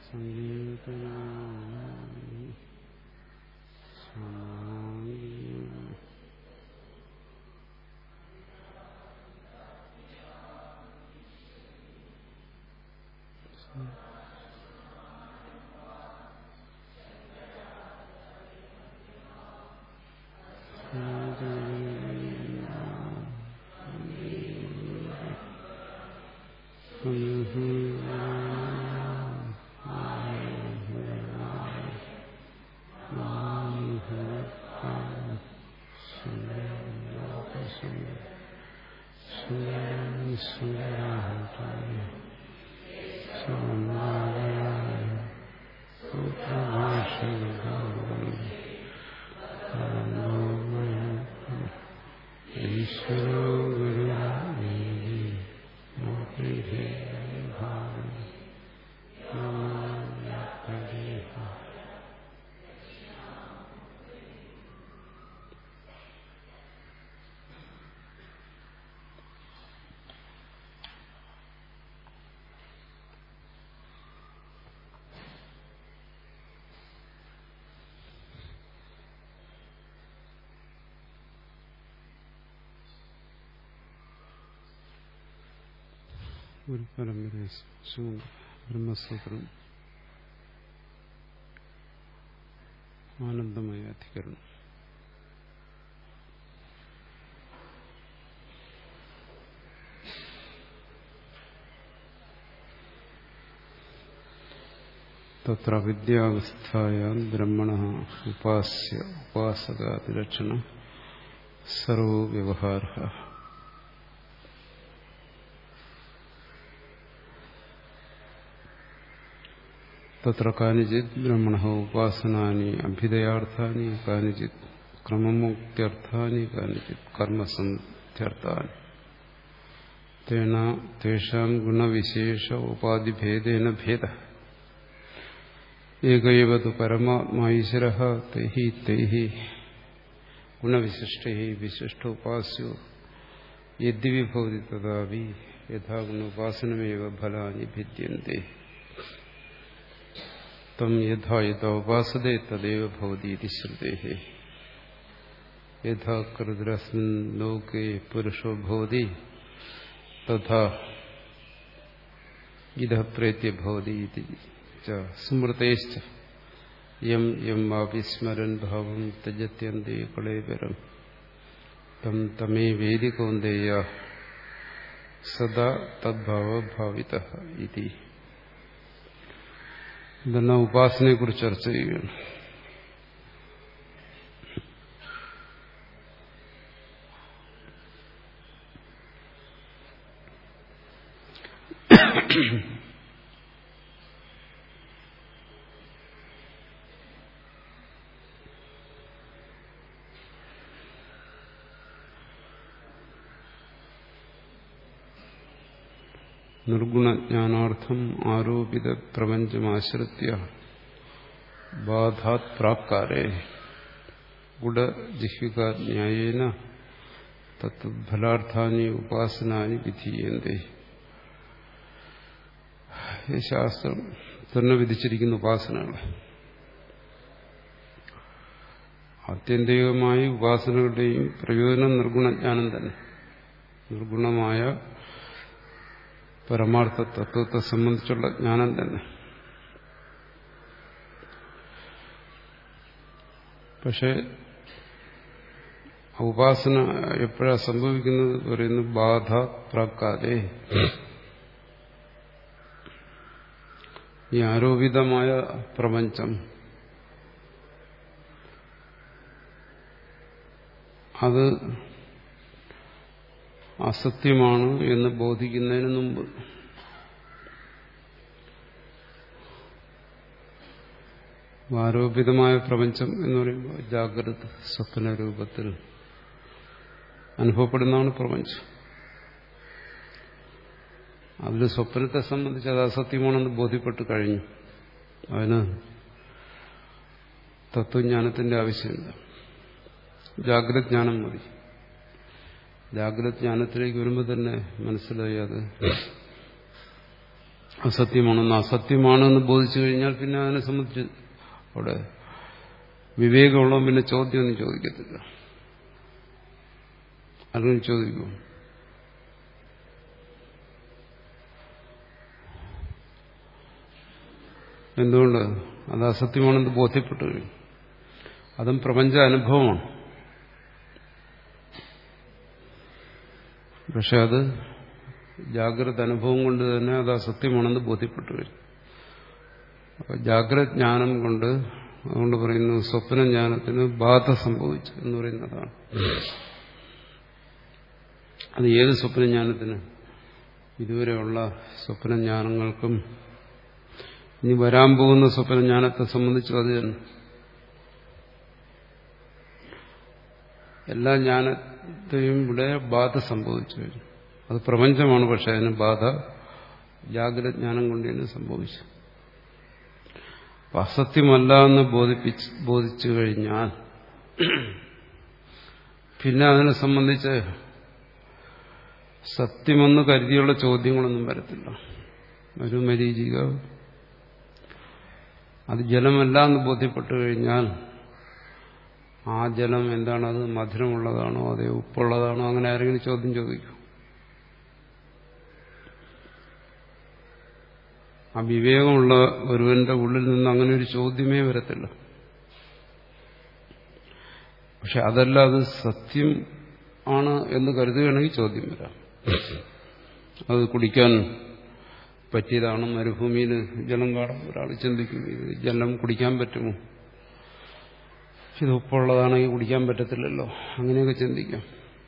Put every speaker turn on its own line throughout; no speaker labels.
സംഗീതനായി സമാഗീ ഈശ്വരോ ഗുരു ഒരു പരമ്പര ബ്രഹ്മസൂത്രം ആനന്ദമയ അധികരണം തത്ര വിദ്യാവസ്ഥായാം ബ്രഹ്മണ ഉപാസ്യ ഉപാസകാതിലക്ഷണ സർവോ വ്യവഹാര തത്ര കാനിചിത് ബ്രഹ്മണ ഉപാസനാനി അഭ്യുദയാർത്ഥാനി കാനിചിത് ക്രമമുക്ത്യർത്ഥാനി കാനിചിത് കർമ്മസന്ധ്യർത്ഥാനി തേന തേഷാം ഗുണവിശേഷ ഉപാധിഭേദേന ഭേദ ഏകൈവ തു പരമാത്മാ ഈശ്വര തൈഹി തൈഹി ഗുണവിശിഷ്ടൈ വിശിഷ്ടോപാസ്യോ യദ്യപി ഭവതി തഥാപി യഥാ ഗുണോപാസനമേവ ഫലാനി ഭിദ്യന്തെ തം യഥാ യഥാ ഉപാസതേ തദേവ ഭവതി ഇതി ശ്രുതേः യഥാ കൃതരസ്മിൻ ലോകേ പുരുഷോ ഭവതി തഥാ ഇതഃ പ്രേത്യ ഭവതി ഇതി ച സ്മൃതേശ്ച യം യം വാപി സ്മരൻ ഭാവം ത്യജത്യന്തേ കളേവരം തം തമേ വേദി കൗന്ദേയ സദാ തദ്ഭാവഭാവിത ഇതി ഇതെല്ലാം ഉപാസനയെ കുറിച്ച് ചർച്ച ചെയ്യുകയാണ് നിർഗുണജ്ഞാനാർത്ഥം ആരോപിത പ്രപഞ്ചമാശ്രിത്യ ബാധാത് പ്രാക്കാരേ ഗുഡജിഹ്വികാജ്ഞായേന തത്ഫലാർത്ഥാനി ഉപാസനാനി വിധീയന്തേ ഈ ശാസ്ത്രം തന്നെ വിധിച്ചിരിക്കുന്ന ഉപാസനകൾ ആത്യന്തികമായി ഉപാസനകളുടെയും പ്രയോജനം നിർഗുണജ്ഞാനം തന്നെ നിർഗുണമായ പരമാർത്ഥ തത്വത്തെ സംബന്ധിച്ചുള്ള ജ്ഞാനം തന്നെ പക്ഷെ ഉപാസന എപ്പോഴാ സംഭവിക്കുന്നത് പറയുന്നു ബാധ പ്രാക്കാതെ ഈ ആരോപിതമായ പ്രപഞ്ചം അത് അസത്യമാണ് എന്ന് ബോധിക്കുന്നതിന് മുമ്പ് ആരോപിതമായ പ്രപഞ്ചം എന്ന് പറയുമ്പോൾ ജാഗ്രത സ്വപ്ന രൂപത്തിൽ അനുഭവപ്പെടുന്നതാണ് പ്രപഞ്ചം അതിൽ സ്വപ്നത്തെ സംബന്ധിച്ച് അത് അസത്യമാണെന്ന് ബോധ്യപ്പെട്ട് കഴിഞ്ഞു അതിന് തത്വജ്ഞാനത്തിന്റെ ആവശ്യമില്ല ജാഗ്രത ജ്ഞാനം മതി ജാഗ്രത ജ്ഞാനത്തിലേക്ക് വരുമ്പോൾ തന്നെ മനസ്സിലായി അത് അസത്യമാണെന്ന് അസത്യമാണെന്ന് ബോധിച്ചു കഴിഞ്ഞാൽ പിന്നെ അതിനെ സംബന്ധിച്ച് അവിടെ വിവേകമുള്ളവൻ പിന്നെ ചോദ്യമൊന്നും ചോദിക്കത്തില്ല ആരെങ്കിലും ചോദിക്കുമോ എന്തുകൊണ്ട് അത് അസത്യമാണെന്ന് ബോധ്യപ്പെട്ടു കഴിഞ്ഞു അതും പ്രപഞ്ച അനുഭവമാണ് പക്ഷെ അത് ജാഗ്രത അനുഭവം കൊണ്ട് തന്നെ അത് അസത്യമാണെന്ന് ബോധ്യപ്പെട്ടു കഴിഞ്ഞു അപ്പൊ ജാഗ്രത ജ്ഞാനം കൊണ്ട് അതുകൊണ്ട് പറയുന്നു സ്വപ്ന ജ്ഞാനത്തിന് ബാധ സംഭവിച്ചു എന്ന് പറയുന്നതാണ് അത് ഏത് സ്വപ്നജ്ഞാനത്തിന് ഇതുവരെയുള്ള സ്വപ്നജ്ഞാനങ്ങൾക്കും ഇനി വരാൻ പോകുന്ന സ്വപ്നജ്ഞാനത്തെ സംബന്ധിച്ചും അത് തന്നെ എല്ലാ ജ്ഞാനത്തെയും ഇവിടെ ബാധ സംഭവിച്ചു കഴിഞ്ഞു അത് പ്രപഞ്ചമാണ് പക്ഷെ അതിന് ബാധ ജാഗ്രത ജ്ഞാനം കൊണ്ട് തന്നെ സംഭവിച്ചു അസത്യമല്ല എന്ന് ബോധിപ്പിച്ച് ബോധിച്ചു കഴിഞ്ഞാൽ പിന്നെ അതിനെ സംബന്ധിച്ച് സത്യമെന്ന് കരുതിയുള്ള ചോദ്യങ്ങളൊന്നും വരത്തില്ല ഒരു മരീചിക അത് ജലമല്ല എന്ന് ബോധ്യപ്പെട്ടു കഴിഞ്ഞാൽ ആ ജലം എന്താണ് അത് മധുരമുള്ളതാണോ അതേ ഉപ്പുള്ളതാണോ അങ്ങനെ ആരെങ്കിലും ചോദ്യം ചോദിക്കും ആ വിവേകമുള്ള ഒരുവന്റെ ഉള്ളിൽ നിന്ന് അങ്ങനെ ഒരു ചോദ്യമേ വരത്തില്ല പക്ഷെ അതല്ല അത് സത്യം ആണ് എന്ന് കരുതുകയാണെങ്കിൽ ചോദ്യം വരാം അത് കുടിക്കാൻ പറ്റിയതാണ് മരുഭൂമിയിൽ ജലം കാണാൻ ഒരാൾ ചിന്തിക്കും ഇത് ജലം കുടിക്കാൻ പറ്റുമോ ഇത് ഉപ്പുള്ളതാണെങ്കിൽ കുടിക്കാൻ പറ്റത്തില്ലല്ലോ അങ്ങനെയൊക്കെ ചിന്തിക്കാം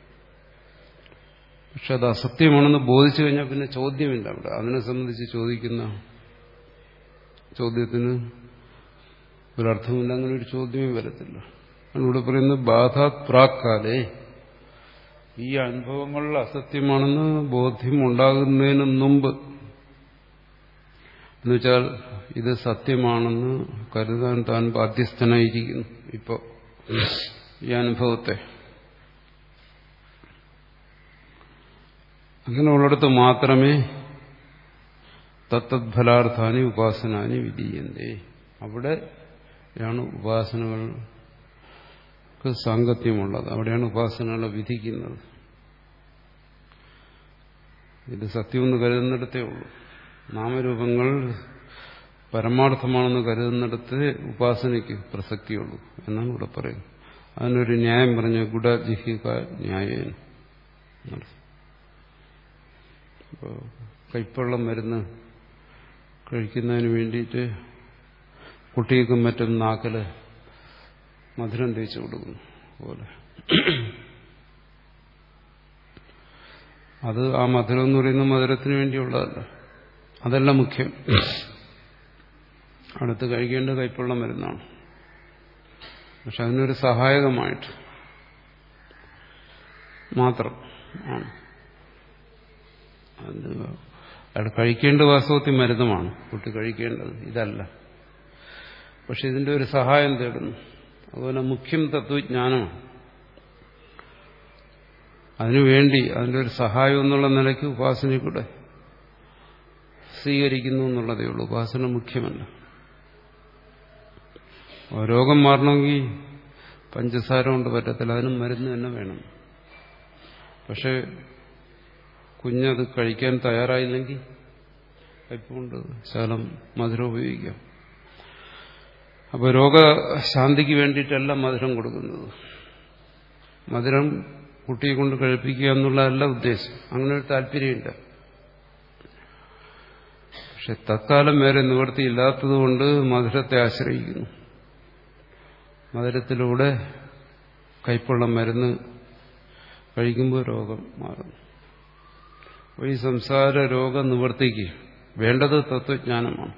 പക്ഷെ അത് അസത്യമാണെന്ന് ബോധിച്ചു കഴിഞ്ഞാൽ പിന്നെ ചോദ്യമില്ല അവിടെ അതിനെ സംബന്ധിച്ച് ചോദിക്കുന്ന ചോദ്യത്തിന് ഒരർത്ഥമില്ല അങ്ങനെ ഒരു ചോദ്യമേ വരത്തില്ല അതിലൂടെ പറയുന്നത് ബാധാത് പ്രാക്കാലേ ഈ അനുഭവങ്ങൾ അസത്യമാണെന്ന് ബോധ്യം ഉണ്ടാകുന്നതിന് മുമ്പ് എന്നുവെച്ചാൽ ഇത് സത്യമാണെന്ന് കരുതാൻ താൻ ബാധ്യസ്ഥനായിരിക്കുന്നു ഇപ്പോ ഈ അനുഭവത്തെ അങ്ങനെയുള്ളിടത്ത് മാത്രമേ തത്തദ്ഫലാർത്ഥാനി ഉപാസനാനി വിധീയന്തേ അവിടെയാണ് ഉപാസനകൾക്ക് സാങ്കത്യമുള്ളത് അവിടെയാണ് ഉപാസനകളെ വിധിക്കുന്നത് ഇത് സത്യമെന്ന് കരുതുന്നിടത്തേ ഉള്ളൂ നാമരൂപങ്ങൾ പരമാർത്ഥമാണെന്ന് കരുതുന്നിടത്ത് ഉപാസനയ്ക്ക് പ്രസക്തിയുള്ളൂ എന്നാണ് ഇവിടെ പറയുന്നത് അതിനൊരു ന്യായം പറഞ്ഞ ഗുഡജിഹിക ന്യായേന ഇപ്പോൾ കൈപ്പുള്ള മരുന്ന് കഴിക്കുന്നതിന് വേണ്ടിയിട്ട് കുട്ടികൾക്കും മറ്റും നാക്കല് മധുരം തേച്ച് കൊടുക്കുന്നു പോലെ അത് ആ മധുരം എന്ന് പറയുന്ന മധുരത്തിന് വേണ്ടിയുള്ളതല്ല അതല്ല മുഖ്യം അടുത്ത് കഴിക്കേണ്ട കൈപ്പുള്ള മരുന്നാണ് പക്ഷെ അതിനൊരു സഹായകമായിട്ട് മാത്രം ആണ് അത് അയാൾ കഴിക്കേണ്ട വാസ്തവത്തിൽ മരുന്നുമാണ് കുട്ടി കഴിക്കേണ്ടത് ഇതല്ല പക്ഷെ ഇതിന്റെ ഒരു സഹായം തേടുന്നു അതുപോലെ മുഖ്യം തത്വജ്ഞാനമാണ് അതിനുവേണ്ടി അതിന്റെ ഒരു സഹായം എന്നുള്ള നിലയ്ക്ക് ഉപാസനയ്ക്കൂടെ സ്വീകരിക്കുന്നു എന്നുള്ളതേ ഉള്ളൂ ഉപാസന മുഖ്യമല്ല രോഗം മാറണമെങ്കിൽ പഞ്ചസാര കൊണ്ട് പറ്റത്തില്ല അതിനും മരുന്ന് തന്നെ വേണം പക്ഷെ കുഞ്ഞത് കഴിക്കാൻ തയ്യാറായില്ലെങ്കിൽ കയ്പുകൊണ്ട് ശകലം മധുരം ഉപയോഗിക്കാം അപ്പോൾ രോഗശാന്തിക്ക് വേണ്ടിയിട്ടല്ല മധുരം കൊടുക്കുന്നത് മധുരം കുട്ടിയെ കൊണ്ട് കഴിപ്പിക്കുക എന്നുള്ളതല്ല ഉദ്ദേശം അങ്ങനെ ഒരു താല്പര്യമില്ല പക്ഷെ തത്കാലം വേറെ നിവൃത്തിയില്ലാത്തതുകൊണ്ട് മധുരത്തെ ആശ്രയിക്കുന്നു മധുരത്തിലൂടെ കൈപ്പുള്ള മരുന്ന് കഴിക്കുമ്പോൾ രോഗം മാറുന്നു അപ്പോൾ ഈ സംസാര രോഗ നിവർത്തിക്ക് വേണ്ടത് തത്വജ്ഞാനമാണ്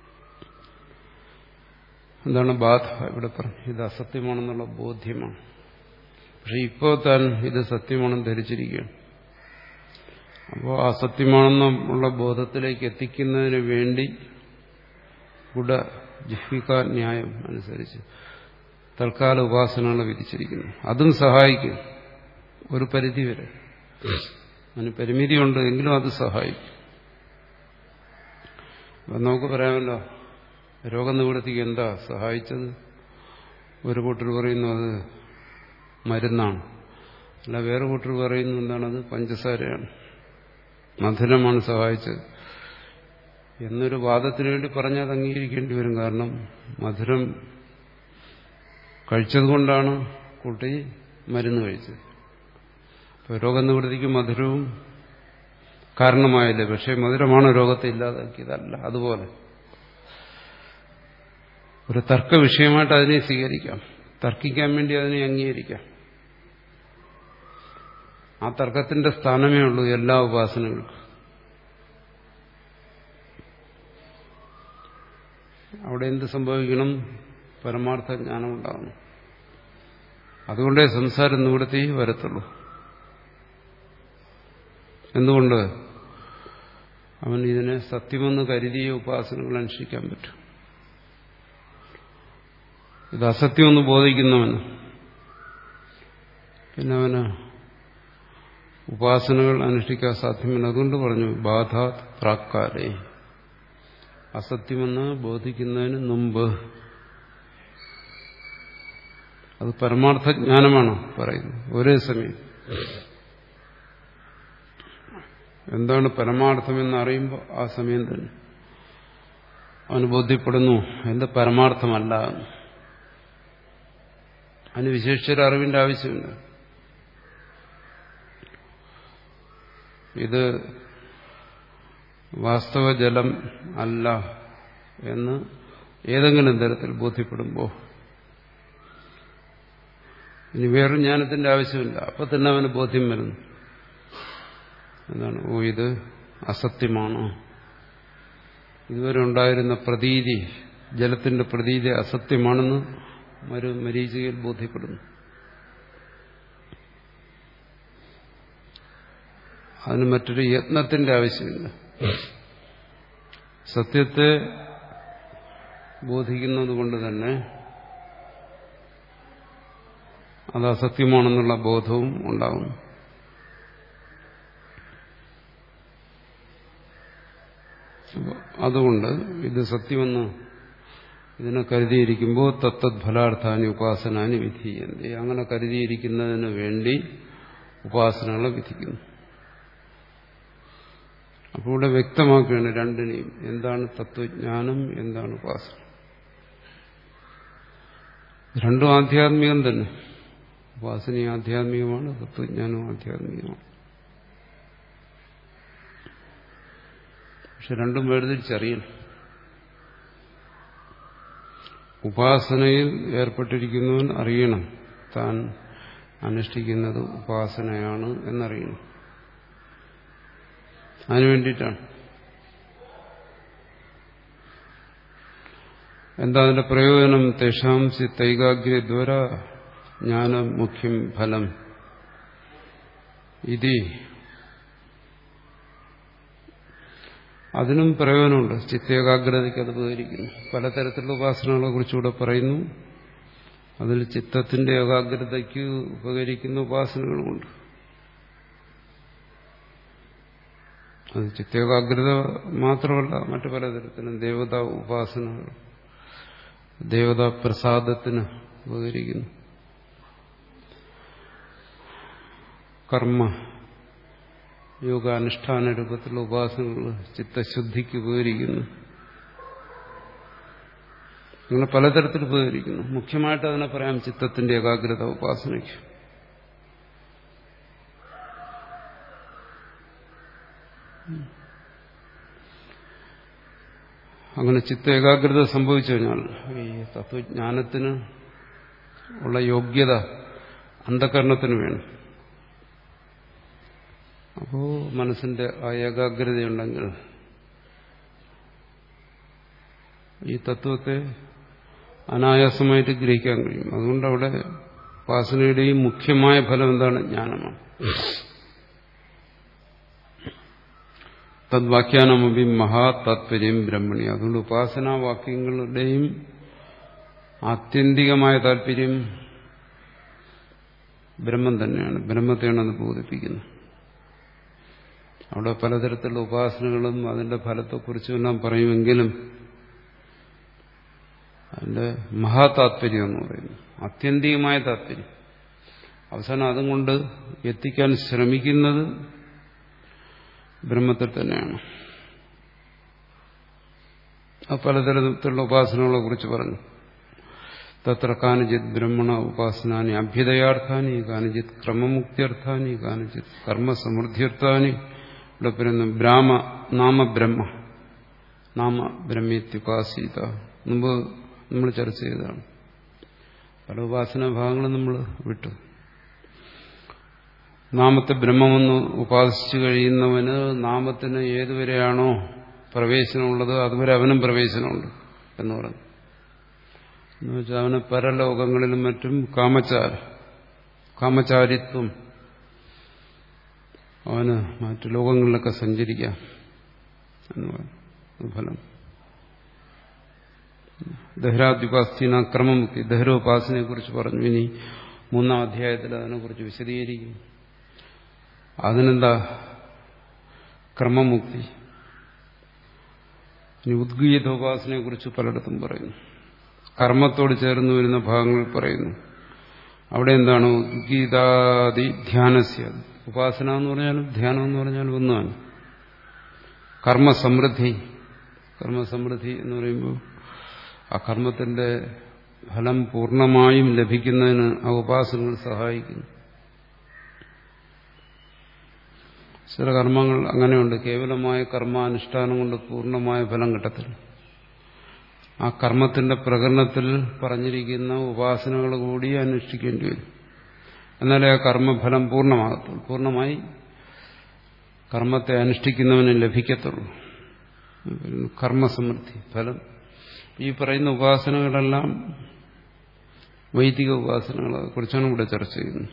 എന്താണ് ബാധ ഇവിടെ പറഞ്ഞു ഇത് അസത്യമാണെന്നുള്ള ബോധ്യമാണ് പക്ഷെ ഇപ്പോൾ താൻ ഇത് സത്യമാണെന്ന് ധരിച്ചിരിക്കുകയാണ് അപ്പോൾ അസത്യമാണെന്നുള്ള ബോധത്തിലേക്ക് എത്തിക്കുന്നതിന് വേണ്ടി ഗുഡ ജിഹ്വിക ന്യായം അനുസരിച്ച് തൽക്കാല ഉപാസനകളെ വിധിച്ചിരിക്കുന്നു അതും സഹായിക്കും ഒരു പരിധി വരെ അതിന് പരിമിതിയുണ്ട് എങ്കിലും അത് സഹായിക്കും അപ്പം നമുക്ക് പറയാമല്ലോ രോഗനിവൃത്തിക്ക് എന്താ സഹായിച്ചത് ഒരു കൂട്ടർ പറയുന്നു അത് മരുന്നാണ് അല്ല വേറെ കൂട്ടർ പറയുന്നു എന്താണത് പഞ്ചസാരയാണ് മധുരമാണ് സഹായിച്ചത് എന്നൊരു വാദത്തിന് വേണ്ടി പറഞ്ഞാൽ അത് അംഗീകരിക്കേണ്ടി വരും കാരണം മധുരം കഴിച്ചതുകൊണ്ടാണ് കുട്ടി മരുന്ന് കഴിച്ചത് അപ്പോൾ രോഗനിവൃത്തിക്ക് മധുരവും കാരണമായില്ലേ പക്ഷേ മധുരമാണ് രോഗത്തെ ഇല്ലാതാക്കിയതല്ല അതുപോലെ ഒരു തർക്ക വിഷയമായിട്ട് അതിനെ സ്വീകരിക്കാം തർക്കിക്കാൻ വേണ്ടി അതിനെ അംഗീകരിക്കാം ആ തർക്കത്തിന്റെ സ്ഥാനമേ ഉള്ളൂ എല്ലാ ഉപാസനകൾക്കും അവിടെ എന്ത് സംഭവിക്കണം പരമാർത്ഥ ജ്ഞാനം ഉണ്ടാകണം അതുകൊണ്ടേ സംസാരം നിവൃത്തി വരത്തുള്ളൂ എന്തുകൊണ്ട് അവൻ ഇതിനെ സത്യമെന്ന് കരുതിയ ഉപാസനകൾ അനുഷ്ഠിക്കാൻ പറ്റും ഇത് അസത്യമെന്ന് ബോധിക്കുന്നവന് പിന്നെ അവന് ഉപാസനകൾ അനുഷ്ഠിക്കാൻ സാധ്യമല്ല അതുകൊണ്ട് പറഞ്ഞു ബാധ പ്രാക്കാരേ അസത്യമെന്ന് ബോധിക്കുന്നതിന് മുമ്പ് അത് പരമാർത്ഥ ജ്ഞാനമാണ് പറയുന്നത് ഒരേ സമയം എന്താണ് പരമാർത്ഥമെന്ന് അറിയുമ്പോൾ ആ സമയം തന്നെ അവന് ബോധ്യപ്പെടുന്നു എന്ത് പരമാർത്ഥമല്ല അതിന് വിശേഷിച്ചൊരു അറിവിന്റെ ആവശ്യമില്ല ഇത് വാസ്തവ ജലം അല്ല എന്ന് ഏതെങ്കിലും തരത്തിൽ ബോധ്യപ്പെടുമ്പോൾ ഇനി വേറൊരു ജ്ഞാനത്തിന്റെ ആവശ്യമില്ല അപ്പൊ തന്നെ അവന് ബോധ്യം വരുന്നു എന്താണ് ഓ ഇത് അസത്യമാണ് ഇതുവരെ ഉണ്ടായിരുന്ന പ്രതീതി ജലത്തിന്റെ പ്രതീതി അസത്യമാണെന്ന് മരു മരീചികയിൽ ബോധ്യപ്പെടുന്നു അതിന് മറ്റൊരു യത്നത്തിന്റെ ആവശ്യമില്ല സത്യത്തെ ബോധിക്കുന്നത് കൊണ്ട് തന്നെ അത് അസത്യമാണെന്നുള്ള ബോധവും ഉണ്ടാകുന്നു അതുകൊണ്ട് ഇത് സത്യമെന്ന് ഇതിനെ കരുതിയിരിക്കുമ്പോൾ തത്തത് ഫലാർത്ഥാനി ഉപാസനാനി വിധീയന്തി അങ്ങനെ കരുതിയിരിക്കുന്നതിന് വേണ്ടി ഉപാസനകളെ വിധിക്കുന്നു അപ്പോൾ ഇവിടെ വ്യക്തമാക്കുകയാണ് രണ്ടിനെയും എന്താണ് തത്വജ്ഞാനം എന്താണ് ഉപാസന രണ്ടും ആധ്യാത്മികം തന്നെ ഉപാസനയും ആധ്യാത്മികമാണ് തത്വജ്ഞാനവും ആധ്യാത്മികമാണ് പക്ഷെ രണ്ടും വേർതിരിച്ചറിയണം ഉപാസനയിൽ ഏർപ്പെട്ടിരിക്കുന്നവൻ അറിയണം താൻ അനുഷ്ഠിക്കുന്നത് ഉപാസനയാണ് എന്നറിയണം അതിനു വേണ്ടിയിട്ടാണ് എന്താ അതിന്റെ പ്രയോജനം തേഷാം സി തൈകാഗ്രദ്വര ജ്ഞാനം മുഖ്യം ഫലം ഇതി അതിനും പ്രയോജനമുണ്ട് ചിത്തേകാഗ്രതയ്ക്ക് അത് ഉപകരിക്കുന്നു പലതരത്തിലുള്ള ഉപാസനകളെ കുറിച്ചുകൂടെ പറയുന്നു അതിൽ ചിത്തത്തിന്റെ ഏകാഗ്രതയ്ക്ക് ഉപകരിക്കുന്ന ഉപാസനകളുമുണ്ട് അത് ചിത്തേകാഗ്രത മാത്രമല്ല മറ്റു പലതരത്തിലും ദേവതാ ഉപാസനകൾ ദേവതാ പ്രസാദത്തിന് ഉപകരിക്കുന്നു കർമ്മ യോഗാനുഷ്ഠാന രൂപത്തിലുള്ള ഉപാസനകൾ ചിത്തശുദ്ധിക്ക് ഉപകരിക്കുന്നു അങ്ങനെ പലതരത്തിൽ ഉപകരിക്കുന്നു മുഖ്യമായിട്ട് അതിനെ പറയാം ചിത്തത്തിന്റെ ഏകാഗ്രത ഉപാസനയ്ക്ക് അങ്ങനെ ചിത്ത ഏകാഗ്രത സംഭവിച്ചു കഴിഞ്ഞാൽ ഈ തത്വജ്ഞാനത്തിന് ഉള്ള യോഗ്യത അന്ധകരണത്തിന് വേണം അപ്പോ മനസ്സിന്റെ ആ ഏകാഗ്രതയുണ്ടെങ്കിൽ ഈ തത്വത്തെ അനായാസമായിട്ട് ഗ്രഹിക്കാൻ കഴിയും അതുകൊണ്ട് അവിടെ ഉപാസനയുടെയും മുഖ്യമായ ഫലം എന്താണ് ജ്ഞാനമാണ് തദ്വാക്യാനമപി മഹാ താത്പര്യം ബ്രഹ്മണി അതുകൊണ്ട് ഉപാസനാവാക്യങ്ങളുടെയും ആത്യന്തികമായ താല്പര്യം ബ്രഹ്മം തന്നെയാണ് ബ്രഹ്മത്തെയാണ് അത് ബോധിപ്പിക്കുന്നത് അവിടെ പലതരത്തിലുള്ള ഉപാസനകളും അതിന്റെ ഫലത്തെക്കുറിച്ചും എല്ലാം പറയുമെങ്കിലും അതിന്റെ മഹാതാത്പര്യം എന്ന് പറയുന്നു ആത്യന്തികമായ താത്പര്യം അവസാനം അതും കൊണ്ട് എത്തിക്കാൻ ശ്രമിക്കുന്നത് ബ്രഹ്മത്തിൽ തന്നെയാണ് ആ പലതരത്തിലുള്ള ഉപാസനകളെ കുറിച്ച് പറഞ്ഞു തത്ര കാനജിത് ബ്രഹ്മണ ഉപാസനാനി അഭ്യുദയാർത്ഥാനി കാനജിത് ക്രമമുക്തിയർത്ഥാനി കാനജിത് കർമ്മസമൃദ്ധിയർത്ഥാനി ഇവിടെ പറയുന്നു ബ്രാഹ്മ നാമബ്രഹ്മ നാമബ്രഹ്മീത്യുപാസീത മുമ്പ് നമ്മൾ ചർച്ച ചെയ്തതാണ് പല ഉപാസനാ ഭാഗങ്ങളും നമ്മൾ വിട്ടു നാമത്തെ ബ്രഹ്മമെന്ന് ഉപാസിച്ചു കഴിയുന്നവന് നാമത്തിന് ഏതുവരെയാണോ പ്രവേശനമുള്ളത് അതുവരെ അവനും പ്രവേശനമുണ്ട് എന്ന് പറഞ്ഞു എന്ന് വെച്ചാൽ അവന് പരലോകങ്ങളിലും മറ്റും കാമചാര കാമചാരിത്വം അവന് മറ്റു ലോകങ്ങളിലൊക്കെ സഞ്ചരിക്കാം എന്ന് പറഞ്ഞു ഫലം ദഹ്രാദ്യുപാസ്തീന ക്രമമുക്തി ദഹരോപാസനയെ കുറിച്ച് പറഞ്ഞു ഇനി മൂന്നാം അധ്യായത്തിൽ അതിനെക്കുറിച്ച് വിശദീകരിക്കും അതിനെന്താ ക്രമമുക്തി ഇനി ഉദ്ഗീതോപാസനയെ കുറിച്ച് പലയിടത്തും പറയുന്നു കർമ്മത്തോട് ചേർന്ന് വരുന്ന ഭാഗങ്ങൾ പറയുന്നു അവിടെ എന്താണ് ഉദ്ഗീതാദി ധ്യാനസ്യ ഉപാസന എന്ന് പറഞ്ഞാലും ധ്യാനം എന്ന് പറഞ്ഞാലും ഒന്നാണ് കർമ്മസമൃദ്ധി കർമ്മസമൃദ്ധി എന്ന് പറയുമ്പോൾ ആ കർമ്മത്തിന്റെ ഫലം പൂർണ്ണമായും ലഭിക്കുന്നതിന് ആ ഉപാസനകൾ സഹായിക്കുന്നു ചില കർമ്മങ്ങൾ അങ്ങനെയുണ്ട് കേവലമായ കർമാനുഷ്ഠാനം കൊണ്ട് പൂർണ്ണമായ ഫലം കിട്ടത്തില്ല ആ കർമ്മത്തിന്റെ പ്രകടനത്തിൽ പറഞ്ഞിരിക്കുന്ന ഉപാസനകൾ കൂടി അനുഷ്ഠിക്കേണ്ടി വരും എന്നാലേ ആ കർമ്മഫലം പൂർണ്ണമാകത്തുള്ളൂ പൂർണ്ണമായി കർമ്മത്തെ അനുഷ്ഠിക്കുന്നവന് ലഭിക്കത്തുള്ളൂ കർമ്മസമൃദ്ധി ഫലം ഈ പറയുന്ന ഉപാസനകളെല്ലാം വൈദിക ഉപാസനകളെ കുറിച്ചാണ് ഇവിടെ ചർച്ച ചെയ്യുന്നത്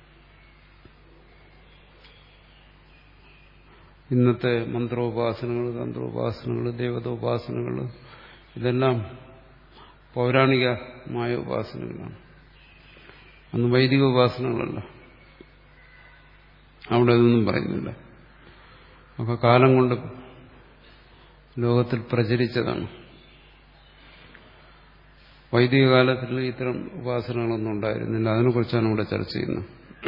ഇന്നത്തെ മന്ത്രോപാസനകൾ തന്ത്രോപാസനകൾ ദേവതോപാസനകൾ ഇതെല്ലാം പൗരാണികമായ ഉപാസനകളാണ് അന്ന് വൈദിക ഉപാസനകളല്ല അവിടെ അതൊന്നും പറയുന്നില്ല ഒക്കെ കാലം കൊണ്ട് ലോകത്തിൽ പ്രചരിച്ചതാണ് വൈദിക കാലത്തിൽ ഇത്തരം ഉപാസനകളൊന്നും ഉണ്ടായിരുന്നില്ല അതിനെക്കുറിച്ചാണ് ഇവിടെ ചർച്ച ചെയ്യുന്നത്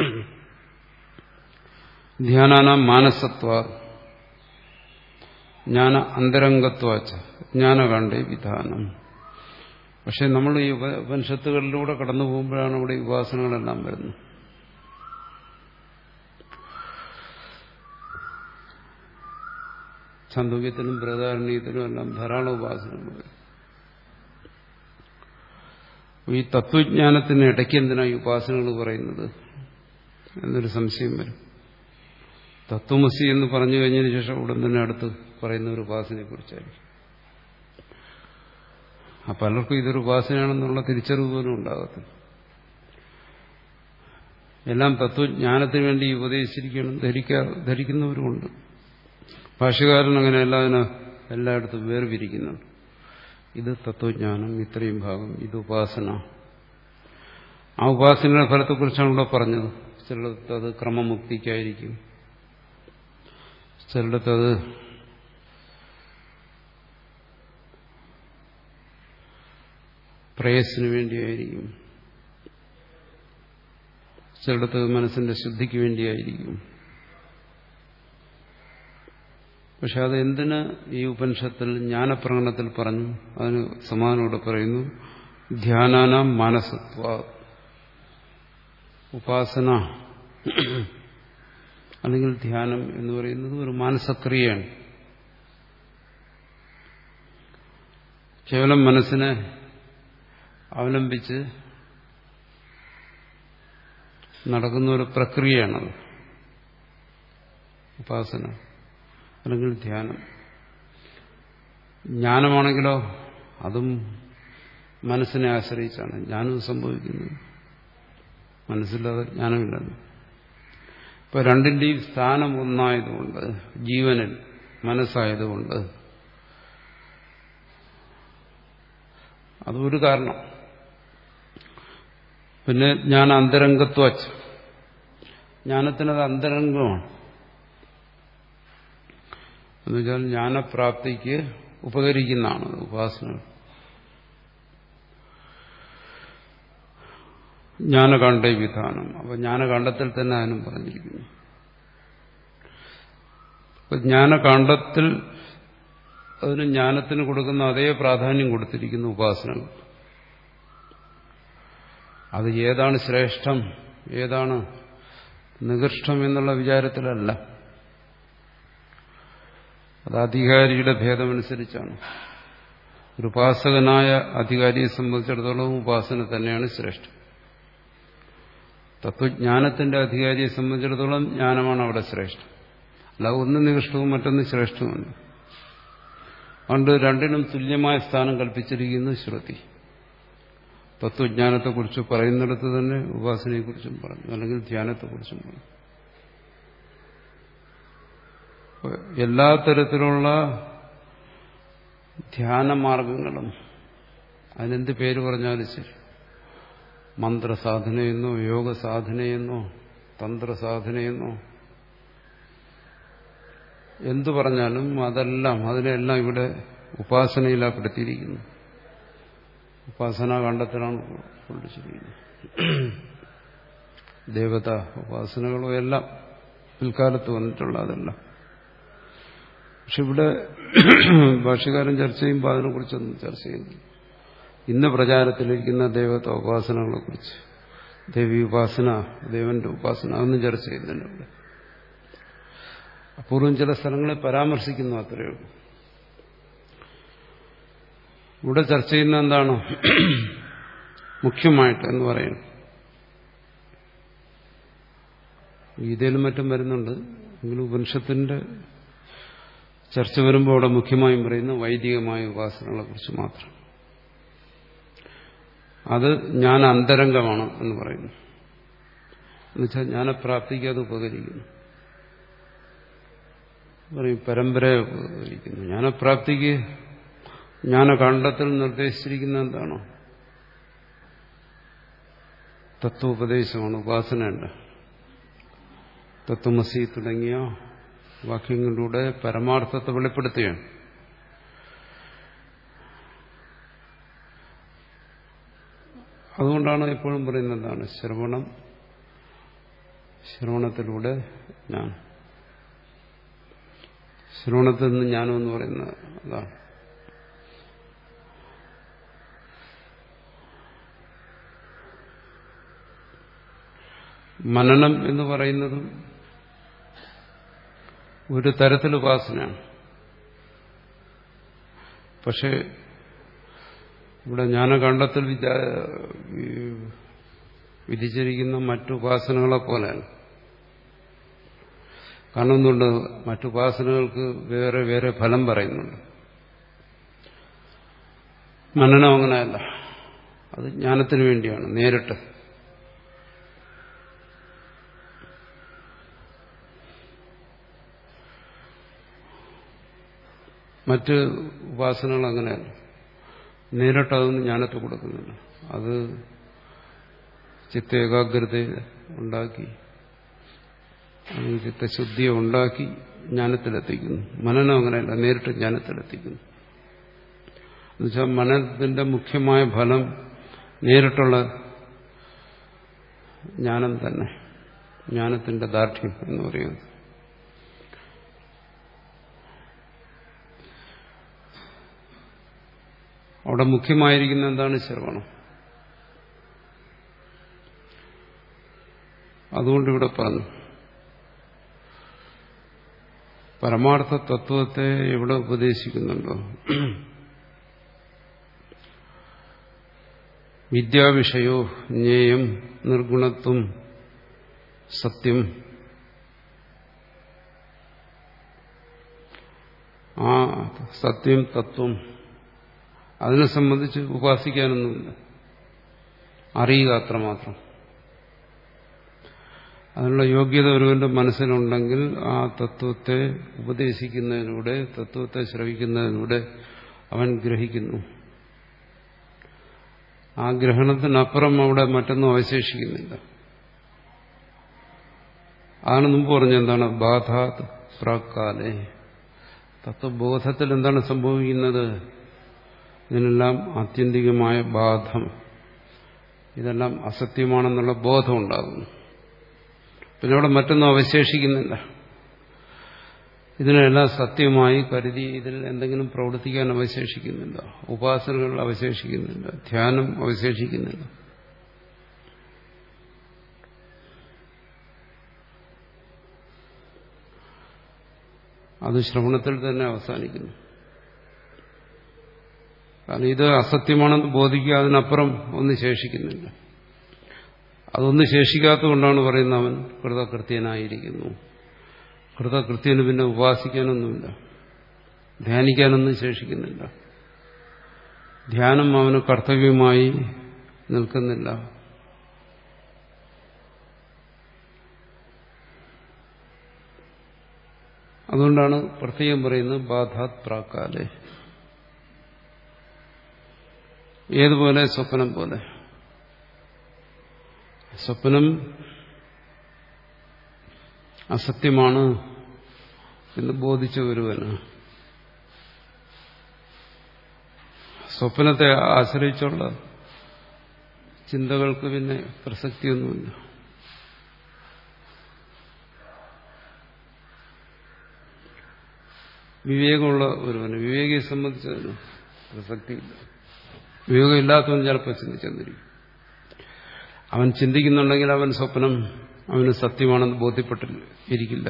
ധ്യാനാനാം മാനസത്വ ജ്ഞാന അന്തരംഗത്വാച്ച ജ്ഞാനകാണ്ഡേ വിധാനം പക്ഷെ നമ്മൾ ഈ ഉപനിഷത്തുകളിലൂടെ കടന്നു പോകുമ്പോഴാണ് ഇവിടെ ഈ ഉപാസനകളെല്ലാം വരുന്നത് ചാന്തോക്യത്തിനും ബൃഹദാരണ്യത്തിനും എല്ലാം ധാരാളം ഉപാസനകൾ വരും ഈ തത്വജ്ഞാനത്തിന് ഇടയ്ക്ക് എന്തിനാണ് ഈ ഉപാസനകൾ പറയുന്നത് എന്നൊരു സംശയം വരും തത്വമസി എന്ന് പറഞ്ഞു കഴിഞ്ഞതിന് ശേഷം ഉടൻ തന്നെ അടുത്ത് പറയുന്ന ഒരു ഉപാസനയെ കുറിച്ചായിരിക്കും ആ പലർക്കും ഇതൊരു ഉപാസനയാണെന്നുള്ള തിരിച്ചറിവ് പോലും ഉണ്ടാകത്തില്ല എല്ലാം തത്വജ്ഞാനത്തിന് വേണ്ടി ഉപദേശിച്ചിരിക്കണം ധരിക്കാ ധരിക്കുന്നവരുമുണ്ട് ഭാഷകാരൻ അങ്ങനെ എല്ലാതിനെ എല്ലായിടത്തും വേർപിരിക്കുന്നുണ്ട് ഇത് തത്വജ്ഞാനം ഇത്രയും ഭാഗം ഇത് ഉപാസന ആ ഉപാസനയുടെ ഫലത്തെക്കുറിച്ചാണ് ഇവിടെ പറഞ്ഞത് ചിലടത്ത് അത് ക്രമമുക്തിക്കായിരിക്കും ചിലടത്ത് അത് പ്രേയസിന് വേണ്ടിയായിരിക്കും ചിലടത്ത് മനസ്സിന്റെ ശുദ്ധിക്ക് വേണ്ടിയായിരിക്കും പക്ഷെ അത് എന്തിന് ഈ ഉപനിഷത്തിൽ ജ്ഞാനപ്രകടനത്തിൽ പറഞ്ഞു അതിന് സമാനോട് പറയുന്നു ധ്യാനാനാം മാനസത്വ ഉപാസന അല്ലെങ്കിൽ ധ്യാനം എന്ന് പറയുന്നത് ഒരു മാനസക്രിയയാണ് കേവലം മനസ്സിനെ അവലംബിച്ച് നടക്കുന്ന ഒരു പ്രക്രിയയാണത് ഉപാസന അല്ലെങ്കിൽ ധ്യാനം ജ്ഞാനമാണെങ്കിലോ അതും മനസ്സിനെ ആശ്രയിച്ചാണ് ജ്ഞാനം സംഭവിക്കുന്നത് മനസ്സില്ലാതെ ജ്ഞാനമില്ലെന്ന് ഇപ്പൊ രണ്ടിന്റെയും സ്ഥാനം ഒന്നായതുകൊണ്ട് ജീവനിൽ മനസ്സായതുകൊണ്ട് അതൊരു കാരണം പിന്നെ ജ്ഞാന അന്തരംഗത്വ ജ്ഞാനത്തിനത് അന്തരംഗമാണ് എന്നുവെച്ചാൽ ജ്ഞാനപ്രാപ്തിക്ക് ഉപകരിക്കുന്നതാണ് ഉപാസന ജ്ഞാനകാണ്ഡ വിധാനം അപ്പൊ ജ്ഞാനകാണ്ഡത്തിൽ തന്നെ അതിനും പറഞ്ഞിരിക്കുന്നു അപ്പൊ ജ്ഞാനകാണ്ഡത്തിൽ അതിന് ജ്ഞാനത്തിന് കൊടുക്കുന്ന അതേ പ്രാധാന്യം കൊടുത്തിരിക്കുന്നു ഉപാസനകൾ അത് ഏതാണ് ശ്രേഷ്ഠം ഏതാണ് നികൃഷ്ടം എന്നുള്ള വിചാരത്തിലല്ല അത് അധികാരിയുടെ ഭേദമനുസരിച്ചാണ് ഒരു ഉപാസകനായ അധികാരിയെ സംബന്ധിച്ചിടത്തോളം ഉപാസന തന്നെയാണ് ശ്രേഷ്ഠം തത്വജ്ഞാനത്തിന്റെ അധികാരിയെ സംബന്ധിച്ചിടത്തോളം ജ്ഞാനമാണ് അവിടെ ശ്രേഷ്ഠം അല്ല ഒന്ന് നികൃഷ്ടവും മറ്റൊന്ന് ശ്രേഷ്ഠവുമല്ല അതുകൊണ്ട് രണ്ടിനും തുല്യമായ സ്ഥാനം കൽപ്പിച്ചിരിക്കുന്നു ശ്രുതി തത്വജ്ഞാനത്തെക്കുറിച്ച് പറയുന്നിടത്ത് തന്നെ ഉപാസനയെക്കുറിച്ചും പറഞ്ഞു അല്ലെങ്കിൽ ധ്യാനത്തെക്കുറിച്ചും പറഞ്ഞു എല്ലാ തരത്തിലുള്ള ധ്യാനമാർഗങ്ങളും അതിനെന്ത് പേര് പറഞ്ഞാലും ശരി മന്ത്രസാധനയെന്നോ യോഗസാധനയെന്നോ തന്ത്രസാധനയെന്നോ എന്തു പറഞ്ഞാലും അതെല്ലാം അതിനെല്ലാം ഇവിടെ ഉപാസനയിലാപ്പെടുത്തിയിരിക്കുന്നു ഉപാസന കണ്ടെത്തലാണ് കൊണ്ടിരിക്കുന്നത് ദേവത ഉപാസനകളും എല്ലാം പിൽക്കാലത്ത് വന്നിട്ടുള്ള അതെല്ലാം പക്ഷെ ഇവിടെ ഭാഷകാരൻ ചർച്ച ചെയ്യുമ്പോൾ അതിനെക്കുറിച്ചൊന്നും ചർച്ച ചെയ്യുന്നില്ല ഇന്ന് പ്രചാരത്തിലിരിക്കുന്ന ദേവത ഉപാസനകളെ കുറിച്ച് ദേവി ഉപാസന ദേവന്റെ ഉപാസന അതൊന്നും ചർച്ച ചെയ്യുന്നില്ല ഇവിടെ അപൂർവം ചില സ്ഥലങ്ങളെ പരാമർശിക്കുന്നു അത്രയേ ഉള്ളൂ ഇവിടെ ചർച്ച ചെയ്യുന്ന എന്താണ് മുഖ്യമായിട്ട് എന്ന് പറയുന്നു ഗീതയിലും മറ്റും വരുന്നുണ്ട് എങ്കിലും ഉപനിഷത്തിന്റെ ചർച്ച വരുമ്പോൾ അവിടെ മുഖ്യമായും പറയുന്ന വൈദികമായ ഉപാസനകളെ കുറിച്ച് മാത്രം അത് ജ്ഞാന അന്തരംഗമാണ് എന്ന് പറയുന്നു എന്നുവെച്ചാൽ ജ്ഞാനപ്രാപ്തിക്ക് അത് ഉപകരിക്കുന്നു പറയും പരമ്പരയെ ഉപകരിക്കുന്നു ജ്ഞാനപ്രാപ്തിക്ക് ജ്ഞാനകാണ്ഡത്തിൽ നിർദ്ദേശിച്ചിരിക്കുന്ന എന്താണോ തത്വോപദേശമാണ് ഉപാസനയുണ്ട് തത്വമസി തുടങ്ങിയ വാക്യങ്ങളിലൂടെ പരമാർത്ഥത്തെ വെളിപ്പെടുത്തുകയാണ് അതുകൊണ്ടാണ് എപ്പോഴും പറയുന്നത് എന്താണ് ശ്രവണം ശ്രവണത്തിലൂടെ ഞാൻ ശ്രവണത്തിൽ നിന്ന് ജ്ഞാനം എന്ന് പറയുന്നത് അതാണ് മനനം എന്ന് പറയുന്നതും ഒരു തരത്തിൽ ഉപാസനയാണ് പക്ഷേ ഇവിടെ ജ്ഞാനകണ്ഠത്തിൽ വിധിച്ചിരിക്കുന്ന മറ്റുപാസനകളെ പോലെയാണ് കാരണം എന്തുകൊണ്ട് മറ്റുപാസനകൾക്ക് വേറെ വേറെ ഫലം പറയുന്നുണ്ട് മനനം അങ്ങനെയല്ല അത് ജ്ഞാനത്തിന് വേണ്ടിയാണ് നേരിട്ട് മറ്റ് ഉപാസനകൾ അങ്ങനെയല്ല നേരിട്ട് അതൊന്നും ജ്ഞാനത്തെ കൊടുക്കുന്നില്ല അത് ചിത്ത ഏകാഗ്രത ഉണ്ടാക്കി ചിത്തശുദ്ധിയെ ഉണ്ടാക്കി ജ്ഞാനത്തിലെത്തിക്കുന്നു മനനം അങ്ങനെയല്ല നേരിട്ട് ജ്ഞാനത്തിലെത്തിക്കുന്നു എന്നുവെച്ചാൽ മനനത്തിന്റെ മുഖ്യമായ ഫലം നേരിട്ടുള്ള ജ്ഞാനം തന്നെ ജ്ഞാനത്തിന്റെ ദാർഢ്യം എന്ന് പറയുന്നത് അവിടെ മുഖ്യമായിരിക്കുന്ന എന്താണ് ശ്രവണം അതുകൊണ്ട് ഇവിടെ പറഞ്ഞു പരമാർത്ഥ തത്വത്തെ എവിടെ ഉപദേശിക്കുന്നുണ്ടോ വിദ്യാവിഷയോ ജ്ഞേയം നിർഗുണത്വം സത്യം ആ സത്യം തത്വം അതിനെ സംബന്ധിച്ച് ഉപാസിക്കാനൊന്നുമില്ല അറിയുക അത്രമാത്രം അതിനുള്ള യോഗ്യത ഒരുവന്റെ മനസ്സിലുണ്ടെങ്കിൽ ആ തത്വത്തെ ഉപദേശിക്കുന്നതിലൂടെ തത്വത്തെ ശ്രവിക്കുന്നതിലൂടെ അവൻ ഗ്രഹിക്കുന്നു ആ ഗ്രഹണത്തിനപ്പുറം അവിടെ മറ്റൊന്നും അവശേഷിക്കുന്നില്ല അതാണ് മുമ്പ് പറഞ്ഞ എന്താണ് ബാധാത് പ്രാക്കാലെ തത്വബോധത്തിൽ എന്താണ് സംഭവിക്കുന്നത് ഇതിനെല്ലാം ആത്യന്തികമായ ബാധം ഇതെല്ലാം അസത്യമാണെന്നുള്ള ബോധം ഉണ്ടാകുന്നു പിന്നെ അവിടെ മറ്റൊന്നും അവശേഷിക്കുന്നില്ല ഇതിനെല്ലാം സത്യമായി കരുതി ഇതിൽ എന്തെങ്കിലും പ്രവർത്തിക്കാൻ അവശേഷിക്കുന്നില്ല ഉപാസനകൾ അവശേഷിക്കുന്നില്ല ധ്യാനം അവശേഷിക്കുന്നില്ല അത് ശ്രവണത്തിൽ തന്നെ അവസാനിക്കുന്നു കാരണം ഇത് അസത്യമാണെന്ന് ബോധിക്കുക അതിനപ്പുറം ഒന്നും ശേഷിക്കുന്നില്ല അതൊന്നും ശേഷിക്കാത്തതുകൊണ്ടാണ് പറയുന്നത് അവൻ കൃതകൃത്യനായിരിക്കുന്നു കൃതകൃത്യന് പിന്നെ ഉപാസിക്കാനൊന്നുമില്ല ധ്യാനിക്കാനൊന്നും ശേഷിക്കുന്നില്ല ധ്യാനം അവന് കർത്തവ്യമായി നിൽക്കുന്നില്ല അതുകൊണ്ടാണ് പ്രത്യേകം പറയുന്നത് ബാധാത് പ്രാക്കാലെ ഏതുപോലെ സ്വപ്നം പോലെ സ്വപ്നം അസത്യമാണ് എന്ന് ബോധിച്ച ഒരുവന് സ്വപ്നത്തെ ആശ്രയിച്ചുള്ള ചിന്തകൾക്ക് പിന്നെ പ്രസക്തിയൊന്നുമില്ല വിവേകമുള്ള ഒരുവന് വിവേകിയെ സംബന്ധിച്ചതിന് പ്രസക്തിയില്ല വിവേകമില്ലാത്തവൻ ചിലപ്പോൾ ചിന്തിച്ചെന്നിരിക്കും അവൻ ചിന്തിക്കുന്നുണ്ടെങ്കിൽ അവൻ സ്വപ്നം അവന് സത്യമാണെന്ന് ബോധ്യപ്പെട്ടില്ല ഇരിക്കില്ല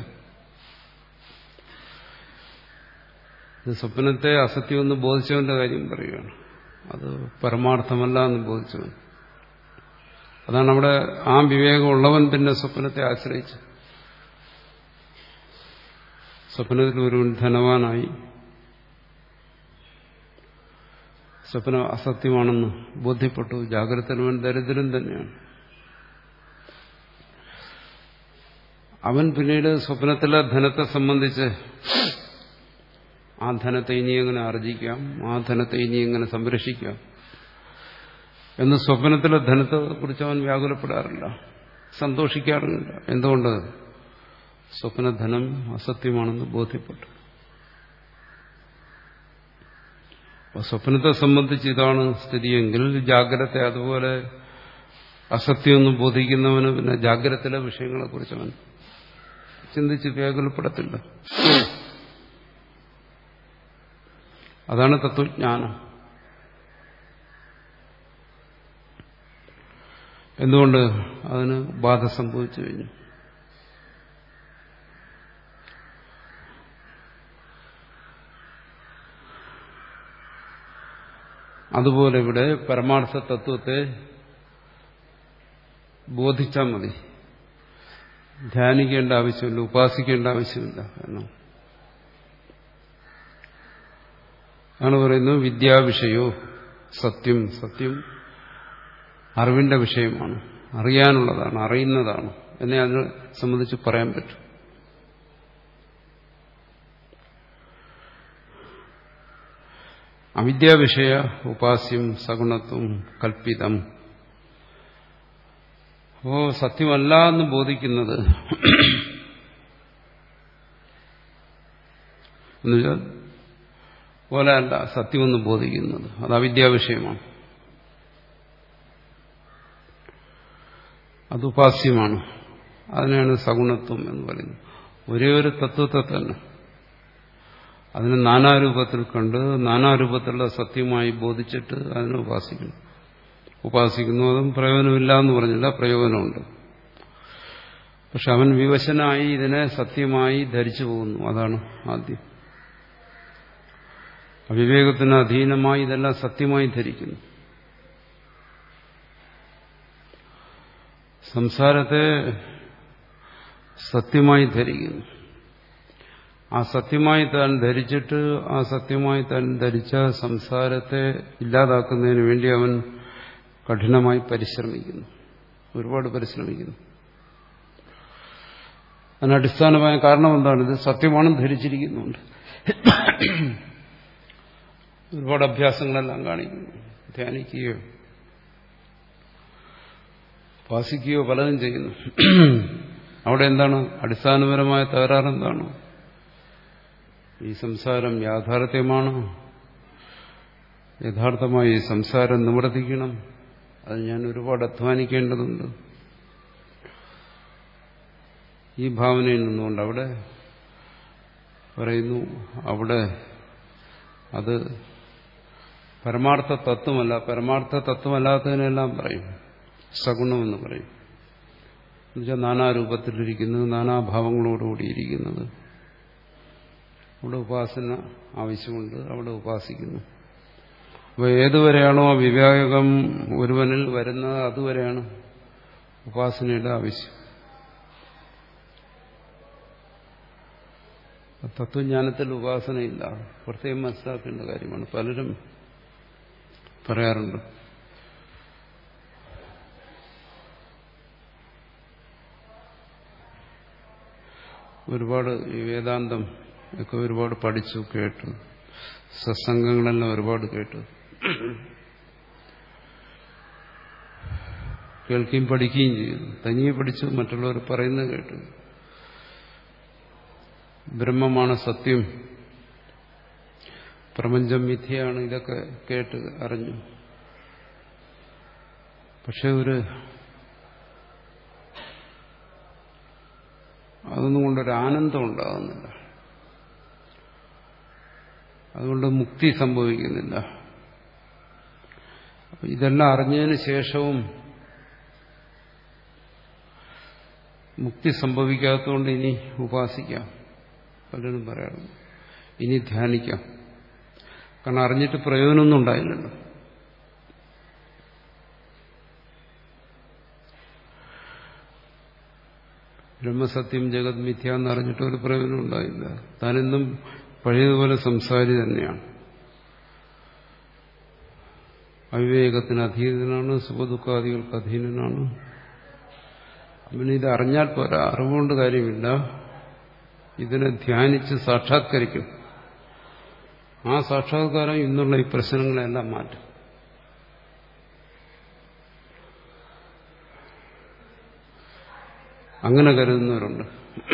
ഇത് സ്വപ്നത്തെ അസത്യമെന്ന് ബോധിച്ചവന്റെ കാര്യം പറയുകയാണ് അത് പരമാർത്ഥമല്ല എന്ന് ബോധിച്ചവൻ അതാണ് അവിടെ ആ വിവേകമുള്ളവൻ പിന്നെ സ്വപ്നത്തെ ആശ്രയിച്ച് സ്വപ്നത്തിൽ ഒരുവൻ ധനവാനായി സ്വപ്നം അസത്യമാണെന്ന് ബോധ്യപ്പെട്ടു ജാഗ്രതവൻ ദരിദ്രൻ തന്നെയാണ് അവൻ പിന്നീട് സ്വപ്നത്തിലെ ധനത്തെ സംബന്ധിച്ച് ആ ധനത്തെ ഇനി എങ്ങനെ ആർജിക്കാം ആ ധനത്തെ ഇനി എങ്ങനെ സംരക്ഷിക്കാം എന്ന് സ്വപ്നത്തിലെ ധനത്തെ കുറിച്ച് അവൻ വ്യാകുലപ്പെടാറില്ല സന്തോഷിക്കാറുമില്ല എന്തുകൊണ്ട് സ്വപ്നധനം അസത്യമാണെന്ന് ബോധ്യപ്പെട്ടു സ്വപ്നത്തെ സംബന്ധിച്ച് ഇതാണ് സ്ഥിതിയെങ്കിൽ ജാഗ്രത അതുപോലെ അസത്യമെന്ന് ബോധിക്കുന്നവന് പിന്നെ ജാഗ്രതയിലെ വിഷയങ്ങളെക്കുറിച്ച് അവൻ ചിന്തിച്ച് വ്യാകുലപ്പെടത്തില്ല അതാണ് തത്വജ്ഞാനം എന്തുകൊണ്ട് അതിന് ബാധ സംഭവിച്ചു കഴിഞ്ഞു അതുപോലെ ഇവിടെ പരമാർത്ഥ തത്വത്തെ ബോധിച്ചാൽ മതി ധ്യാനിക്കേണ്ട ആവശ്യമില്ല ഉപാസിക്കേണ്ട ആവശ്യമില്ല എന്നാണ് ആണ് പറയുന്നത് വിദ്യാവിഷയോ സത്യം സത്യം അറിവിന്റെ വിഷയമാണ് അറിയാനുള്ളതാണ് അറിയുന്നതാണ് എന്നെ അതിനെ സംബന്ധിച്ച് പറയാൻ പറ്റും അവിദ്യാവിഷയ ഉപാസ്യം സഗുണത്വം കൽപ്പിതം അപ്പോ സത്യമല്ല എന്ന് ബോധിക്കുന്നത് എന്നുവെച്ചാൽ പോലെ അല്ല സത്യമെന്ന് ബോധിക്കുന്നത് അത് അവിദ്യാവിഷയമാണ് അത് ഉപാസ്യമാണ് അതിനാണ് സഗുണത്വം എന്ന് പറയുന്നത് ഒരേ ഒരു തത്വത്തെ തന്നെ അതിനെ നാനാരൂപത്തിൽ കണ്ട് നാനാരൂപത്തിലുള്ള സത്യമായി ബോധിച്ചിട്ട് അതിനെ ഉപാസിക്കുന്നു ഉപാസിക്കുന്നു അതും പ്രയോജനമില്ല എന്ന് പറഞ്ഞില്ല പ്രയോജനമുണ്ട് പക്ഷെ അവൻ വിവശനായി ഇതിനെ സത്യമായി ധരിച്ചു പോകുന്നു അതാണ് ആദ്യം അവിവേകത്തിന് അധീനമായി ഇതെല്ലാം സത്യമായി ധരിക്കുന്നു സംസാരത്തെ സത്യമായി ധരിക്കുന്നു ആ സത്യമായി താൻ ധരിച്ചിട്ട് ആ സത്യമായി താൻ ധരിച്ച സംസാരത്തെ ഇല്ലാതാക്കുന്നതിന് വേണ്ടി അവൻ കഠിനമായി പരിശ്രമിക്കുന്നു ഒരുപാട് പരിശ്രമിക്കുന്നു അതിനടിസ്ഥാനമായ കാരണം എന്താണ് ഇത് സത്യമാണെന്ന് ധരിച്ചിരിക്കുന്നുണ്ട് ഒരുപാട് അഭ്യാസങ്ങളെല്ലാം കാണിക്കുന്നു ധ്യാനിക്കുകയോ ഉപാസിക്കുകയോ പലതും ചെയ്യുന്നു അവിടെ എന്താണ് അടിസ്ഥാനപരമായ തകരാറ് എന്താണ് ഈ സംസാരം യാഥാർത്ഥ്യമാണ് യഥാർത്ഥമായി ഈ സംസാരം നിവർത്തിക്കണം അത് ഞാൻ ഒരുപാട് അധ്വാനിക്കേണ്ടതുണ്ട് ഈ ഭാവനയിൽ നിന്നുകൊണ്ട് അവിടെ പറയുന്നു അവിടെ അത് പരമാർത്ഥ തത്വമല്ല പരമാർത്ഥ തത്വമല്ലാത്തതിനെല്ലാം പറയും സഗുണമെന്ന് പറയും എന്നുവെച്ചാൽ നാനാരൂപത്തിലിരിക്കുന്നത് നാനാഭാവങ്ങളോടുകൂടിയിരിക്കുന്നത് അവിടെ ഉപാസന ആവശ്യമുണ്ട് അവിടെ ഉപാസിക്കുന്നു അപ്പോൾ ഏതുവരെയാണോ വിവേകം ഒരുവനിൽ വരുന്നത് അതുവരെയാണ് ഉപാസനയുടെ ആവശ്യം തത്വജ്ഞാനത്തിൽ ഉപാസനയില്ല പ്രത്യേകം മനസ്സിലാക്കേണ്ട കാര്യമാണ് പലരും പറയാറുണ്ട് ഒരുപാട് ഈ വേദാന്തം ഒക്കെ ഒരുപാട് പഠിച്ചു കേട്ടു സത്സംഗങ്ങളെല്ലാം ഒരുപാട് കേട്ടു കേൾക്കുകയും പഠിക്കുകയും ചെയ്തു തനിയെ പഠിച്ചു മറ്റുള്ളവർ പറയുന്നത് കേട്ടു ബ്രഹ്മമാണ് സത്യം പ്രപഞ്ചം മിഥ്യയാണ് ഇതൊക്കെ കേട്ട് അറിഞ്ഞു പക്ഷെ ഒരു അതൊന്നും കൊണ്ടൊരു ആനന്ദം ഉണ്ടാകുന്നില്ല അതുകൊണ്ട് മുക്തി സംഭവിക്കുന്നില്ല അപ്പൊ ഇതെല്ലാം അറിഞ്ഞതിന് ശേഷവും മുക്തി സംഭവിക്കാത്തതുകൊണ്ട് ഇനി ഉപാസിക്കാം പലരും പറയാറുണ്ട് ഇനി ധ്യാനിക്കാം കാരണം അറിഞ്ഞിട്ട് പ്രയോജനമൊന്നും ഉണ്ടായില്ലല്ലോ ബ്രഹ്മസത്യം ജഗത് മിഥ്യ എന്ന് അറിഞ്ഞിട്ട് ഒരു പ്രയോജനം ഉണ്ടായില്ല താനെന്നും പഴയതുപോലെ സംസാരി തന്നെയാണ് അവിവേകത്തിന് അധീനനാണ് സുഖദുഃഖാദികൾക്ക് അധീനനാണ് അവന് ഇത് അറിഞ്ഞാൽ പോരാ അറിവുകൊണ്ട് കാര്യമില്ല ഇതിനെ ധ്യാനിച്ച് സാക്ഷാത്കരിക്കും ആ സാക്ഷാത്കാരം ഇന്നുള്ള ഈ പ്രശ്നങ്ങളെല്ലാം മാറ്റും അങ്ങനെ കരുതുന്നവരുണ്ട്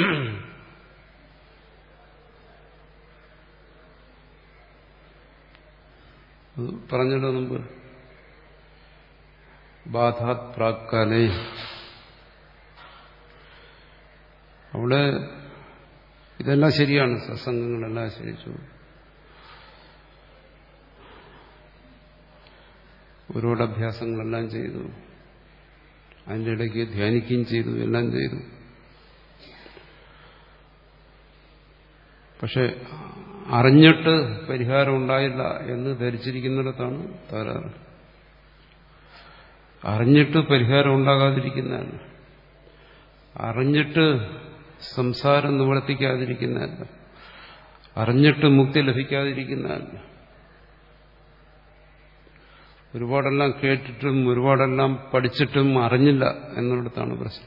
പറഞ്ഞല്ലോ മുമ്പ് ബാധാത് പ്രാക്കാലേ അവിടെ ഇതെല്ലാം ശരിയാണ് സത്സംഗങ്ങളെല്ലാം ശരിച്ചു ഒരുപാട് അഭ്യാസങ്ങളെല്ലാം ചെയ്തു അതിൻ്റെ ഇടയ്ക്ക് ധ്യാനിക്കുകയും ചെയ്തു എല്ലാം ചെയ്തു പക്ഷെ അറിഞ്ഞിട്ട് പരിഹാരം ഉണ്ടായില്ല എന്ന് ധരിച്ചിരിക്കുന്നിടത്താണ് തകരാറ് അറിഞ്ഞിട്ട് പരിഹാരം ഉണ്ടാകാതിരിക്കുന്നതല്ല അറിഞ്ഞിട്ട് സംസാരം നിവർത്തിക്കാതിരിക്കുന്നതല്ല അറിഞ്ഞിട്ട് മുക്തി ലഭിക്കാതിരിക്കുന്നതല്ല ഒരുപാടെല്ലാം കേട്ടിട്ടും ഒരുപാടെല്ലാം പഠിച്ചിട്ടും അറിഞ്ഞില്ല എന്നിടത്താണ് പ്രശ്നം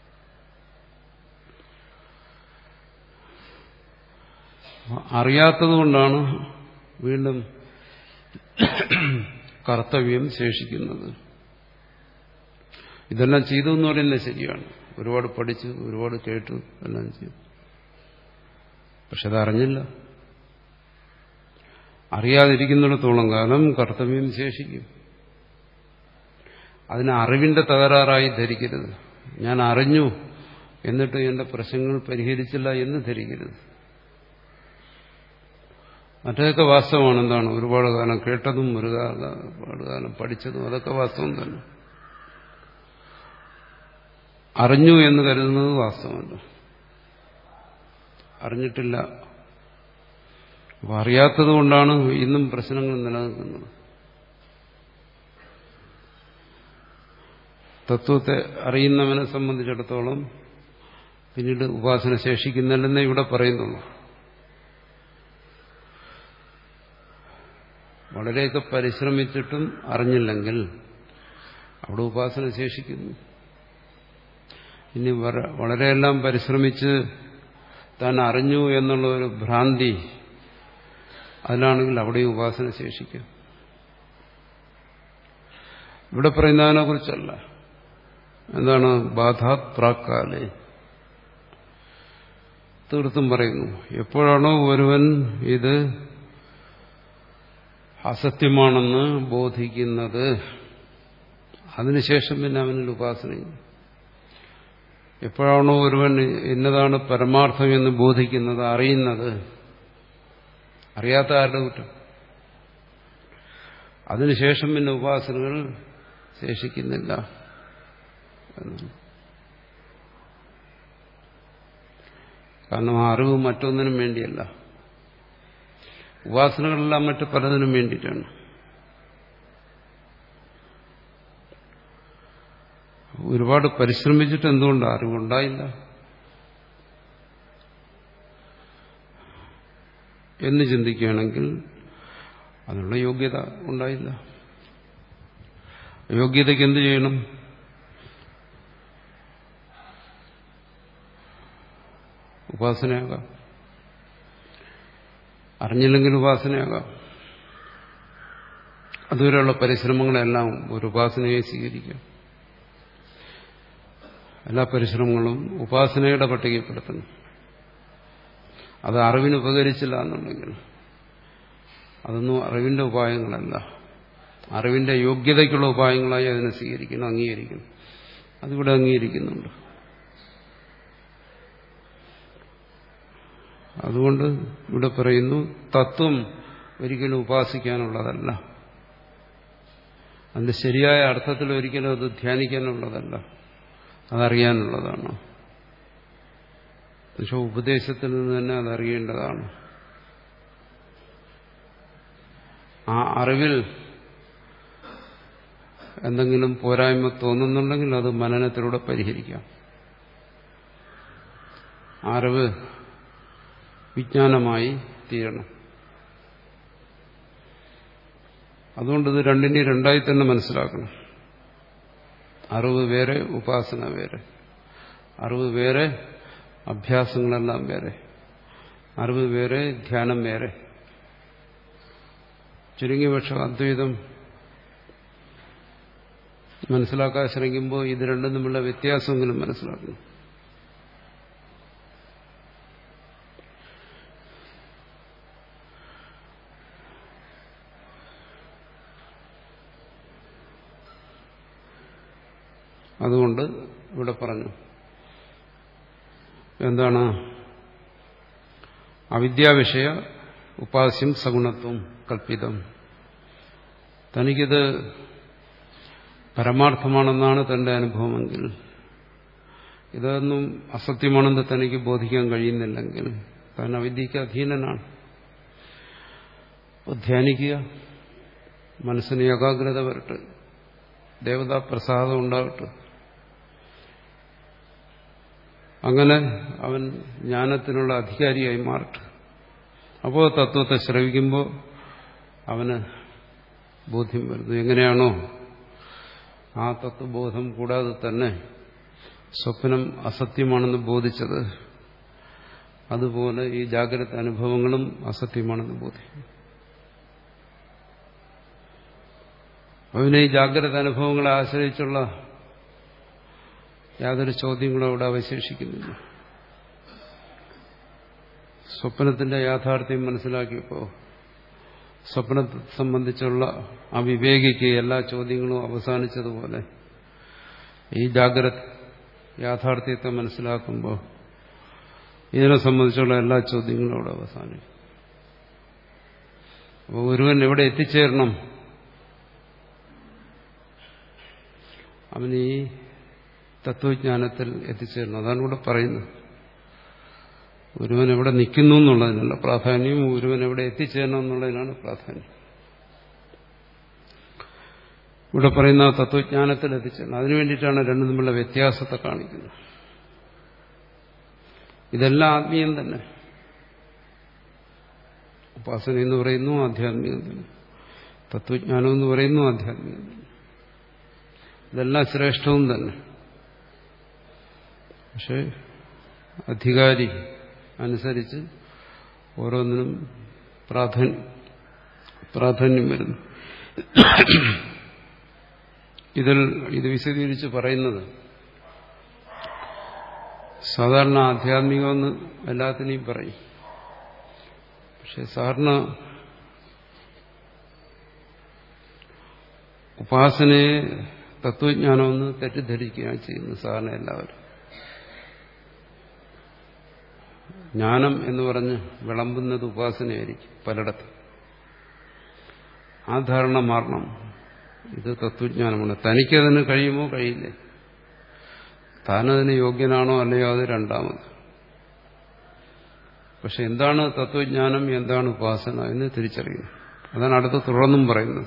അറിയാത്തതുകൊണ്ടാണ് വീണ്ടും കർത്തവ്യം ശേഷിക്കുന്നത് ഇതെല്ലാം ചെയ്തു എന്ന് പറയുന്നത് ശരിയാണ് ഒരുപാട് പഠിച്ചു ഒരുപാട് കേട്ടു എല്ലാം ചെയ്തു പക്ഷെ അതറിഞ്ഞില്ല അറിയാതിരിക്കുന്നിടത്തോളം കാലം കർത്തവ്യം ശേഷിക്കും അതിന് അറിവിന്റെ തകരാറായി ധരിക്കരുത് ഞാൻ അറിഞ്ഞു എന്നിട്ട് എന്റെ പ്രശ്നങ്ങൾ പരിഹരിച്ചില്ല എന്ന് ധരിക്കരുത് മറ്റേതൊക്കെ വാസ്തവമാണ് എന്താണ് ഒരുപാട് കാലം കേട്ടതും ഒരു ഒരുപാട് കാലം പഠിച്ചതും അതൊക്കെ വാസ്തവം തന്നെ അറിഞ്ഞു എന്ന് കരുതുന്നത് വാസ്തവമല്ല അറിഞ്ഞിട്ടില്ല അപ്പൊ അറിയാത്തത് കൊണ്ടാണ് ഇന്നും പ്രശ്നങ്ങൾ നിലനിൽക്കുന്നത് തത്വത്തെ അറിയുന്നവനെ സംബന്ധിച്ചിടത്തോളം പിന്നീട് ഉപാസന ശേഷിക്കുന്നില്ലെന്നേ ഇവിടെ പറയുന്നുള്ളൂ വളരെയൊക്കെ പരിശ്രമിച്ചിട്ടും അറിഞ്ഞില്ലെങ്കിൽ അവിടെ ഉപാസന ശേഷിക്കുന്നു ഇനി വളരെയെല്ലാം പരിശ്രമിച്ച് താൻ അറിഞ്ഞു എന്നുള്ള ഒരു ഭ്രാന്തി അതിലാണെങ്കിൽ അവിടെ ഉപാസന ശേഷിക്കും ഇവിടെ പറയുന്നതിനെ കുറിച്ചല്ല എന്താണ് ബാധാത് പ്രാക്കാലേ തീർത്തും പറയുന്നു എപ്പോഴാണോ ഒരുവൻ ഇത് അസത്യമാണെന്ന് ബോധിക്കുന്നത് അതിനുശേഷം പിന്നെ അവനിൽ ഉപാസനയില്ല എപ്പോഴാണോ ഒരുവൻ എന്നതാണ് പരമാർത്ഥം എന്ന് ബോധിക്കുന്നത് അറിയുന്നത് അറിയാത്ത ആരുടെ കുറ്റം അതിനുശേഷം പിന്നെ ഉപാസനകൾ ശേഷിക്കുന്നില്ല എന്നാണ് കാരണം ആ അറിവ് മറ്റൊന്നിനും വേണ്ടിയല്ല ഉപാസനകളെല്ലാം മറ്റു പലതിനും വേണ്ടിയിട്ടാണ് ഒരുപാട് പരിശ്രമിച്ചിട്ട് എന്തുകൊണ്ട് അറിവുണ്ടായില്ല എന്ന് ചിന്തിക്കുകയാണെങ്കിൽ അതിനുള്ള യോഗ്യത ഉണ്ടായില്ല യോഗ്യതയ്ക്ക് എന്ത് ചെയ്യണം ഉപാസനയാകാം അറിഞ്ഞില്ലെങ്കിൽ ഉപാസനയാകാം അതുവരെയുള്ള പരിശ്രമങ്ങളെല്ലാം ഒരു ഉപാസനയെ സ്വീകരിക്കാം എല്ലാ പരിശ്രമങ്ങളും ഉപാസനയുടെ പട്ടികപ്പെടുത്തണം അത് അറിവിന് ഉപകരിച്ചില്ല എന്നുണ്ടെങ്കിൽ അതൊന്നും അറിവിന്റെ ഉപായങ്ങളല്ല അറിവിന്റെ യോഗ്യതയ്ക്കുള്ള ഉപായങ്ങളായി അതിനെ സ്വീകരിക്കണം അംഗീകരിക്കണം അതിവിടെ അംഗീകരിക്കുന്നുണ്ട് അതുകൊണ്ട് ഇവിടെ പറയുന്നു തത്വം ഒരിക്കലും ഉപാസിക്കാനുള്ളതല്ല അതിന്റെ ശരിയായ അർത്ഥത്തിൽ ഒരിക്കലും അത് ധ്യാനിക്കാനുള്ളതല്ല അതറിയാനുള്ളതാണ് പക്ഷെ ഉപദേശത്തിൽ നിന്ന് തന്നെ അതറിയേണ്ടതാണ് ആ അറിവിൽ എന്തെങ്കിലും പോരായ്മ തോന്നുന്നുണ്ടെങ്കിൽ അത് മനനത്തിലൂടെ പരിഹരിക്കാം അറിവ് വിജ്ഞാനമായി തീരണം അതുകൊണ്ട് ഇത് രണ്ടിനെയും രണ്ടായി തന്നെ മനസ്സിലാക്കണം അറിവ് വേറെ ഉപാസന വേറെ അറിവ് വേറെ അഭ്യാസങ്ങളെല്ലാം വേറെ അറിവ് വേറെ ധ്യാനം വേറെ ചുരുങ്ങിയ പക്ഷം അദ്വൈതം മനസ്സിലാക്കാൻ ശ്രമിക്കുമ്പോൾ ഇത് രണ്ടും തമ്മിലുള്ള വ്യത്യാസമെങ്കിലും മനസ്സിലാക്കണം അതുകൊണ്ട് ഇവിടെ പറഞ്ഞു എന്താണ് അവിദ്യാവിഷയ ഉപാസ്യം സഗുണത്വം കൽപ്പിതം തനിക്കിത് പരമാർത്ഥമാണെന്നാണ് തന്റെ അനുഭവമെങ്കിൽ ഇതൊന്നും അസത്യമാണെന്ന് തനിക്ക് ബോധിക്കാൻ കഴിയുന്നില്ലെങ്കിൽ താൻ അവിദ്യക്ക് അധീനനാണ് ധ്യാനിക്കുക മനസ്സിന് ഏകാഗ്രത വരട്ടെ ദേവതാ പ്രസാദം ഉണ്ടാകട്ടെ അങ്ങനെ അവൻ ജ്ഞാനത്തിനുള്ള അധികാരിയായി മാറട്ടെ അപ്പോൾ തത്വത്തെ ശ്രവിക്കുമ്പോൾ അവന് ബോധ്യം വരുന്നു എങ്ങനെയാണോ ആ തത്വബോധം കൂടാതെ തന്നെ സ്വപ്നം അസത്യമാണെന്ന് ബോധിച്ചത് അതുപോലെ ഈ ജാഗ്രത അനുഭവങ്ങളും അസത്യമാണെന്ന് ബോധിക്കും അവന് ഈ ജാഗ്രത അനുഭവങ്ങളെ ആശ്രയിച്ചുള്ള യാതൊരു ചോദ്യങ്ങളും അവിടെ അവശേഷിക്കുന്നില്ല സ്വപ്നത്തിന്റെ യാഥാർത്ഥ്യം മനസ്സിലാക്കിയപ്പോൾ സ്വപ്നത്തെ സംബന്ധിച്ചുള്ള ആ വിവേകിക്ക് എല്ലാ ചോദ്യങ്ങളും അവസാനിച്ചതുപോലെ ഈ ജാഗ്രത യാഥാർത്ഥ്യത്തെ മനസ്സിലാക്കുമ്പോൾ ഇതിനെ സംബന്ധിച്ചുള്ള എല്ലാ ചോദ്യങ്ങളും അവിടെ അവസാനിക്കും അപ്പോൾ ഒരുവൻ എവിടെ എത്തിച്ചേരണം അവൻ ഈ തത്വജ്ഞാനത്തിൽ എത്തിച്ചേരണം അതാണ് ഇവിടെ പറയുന്നത് ഒരുവൻ എവിടെ നിൽക്കുന്നു എന്നുള്ളതിനല്ല പ്രാധാന്യം ഒരുവൻ എവിടെ എത്തിച്ചേരണം എന്നുള്ളതിനാണ് പ്രാധാന്യം ഇവിടെ പറയുന്ന തത്വജ്ഞാനത്തിൽ എത്തിച്ചേരണം അതിനു വേണ്ടിയിട്ടാണ് രണ്ടും തമ്മിലുള്ള വ്യത്യാസത്തെ കാണിക്കുന്നത് ഇതെല്ലാം ആത്മീയം തന്നെ ഉപാസന എന്ന് പറയുന്നു ആധ്യാത്മികം തന്നെ തത്വജ്ഞാനം എന്ന് പറയുന്നു ആധ്യാത്മികം തന്നെ ഇതെല്ലാം ശ്രേഷ്ഠവും തന്നെ പക്ഷെ അധികാരി അനുസരിച്ച് ഓരോന്നിനും പ്രാധാന്യം പ്രാധാന്യം വരുന്നു ഇതിൽ ഇത് വിശദീകരിച്ച് പറയുന്നത് സാധാരണ ആധ്യാത്മികമെന്ന് എല്ലാത്തിനെയും പറയും പക്ഷെ സാധാരണ ഉപാസനയെ തത്വജ്ഞാനമെന്ന് തെറ്റിദ്ധരിക്കുകയാണ് ചെയ്യുന്നത് സാധാരണ എല്ലാവരും ജ്ഞാനം എന്ന് പറഞ്ഞ് വിളമ്പുന്നത് ഉപാസനയായിരിക്കും പലയിടത്തും ആ ധാരണ മാറണം ഇത് തത്വജ്ഞാനമാണ് തനിക്കതിന് കഴിയുമോ കഴിയില്ലേ താനതിന് യോഗ്യനാണോ അല്ലയോ അത് രണ്ടാമത് പക്ഷെ എന്താണ് തത്വജ്ഞാനം എന്താണ് ഉപാസന എന്ന് തിരിച്ചറിയുന്നു അതാണ് അടുത്ത് തുടർന്നും പറയുന്നത്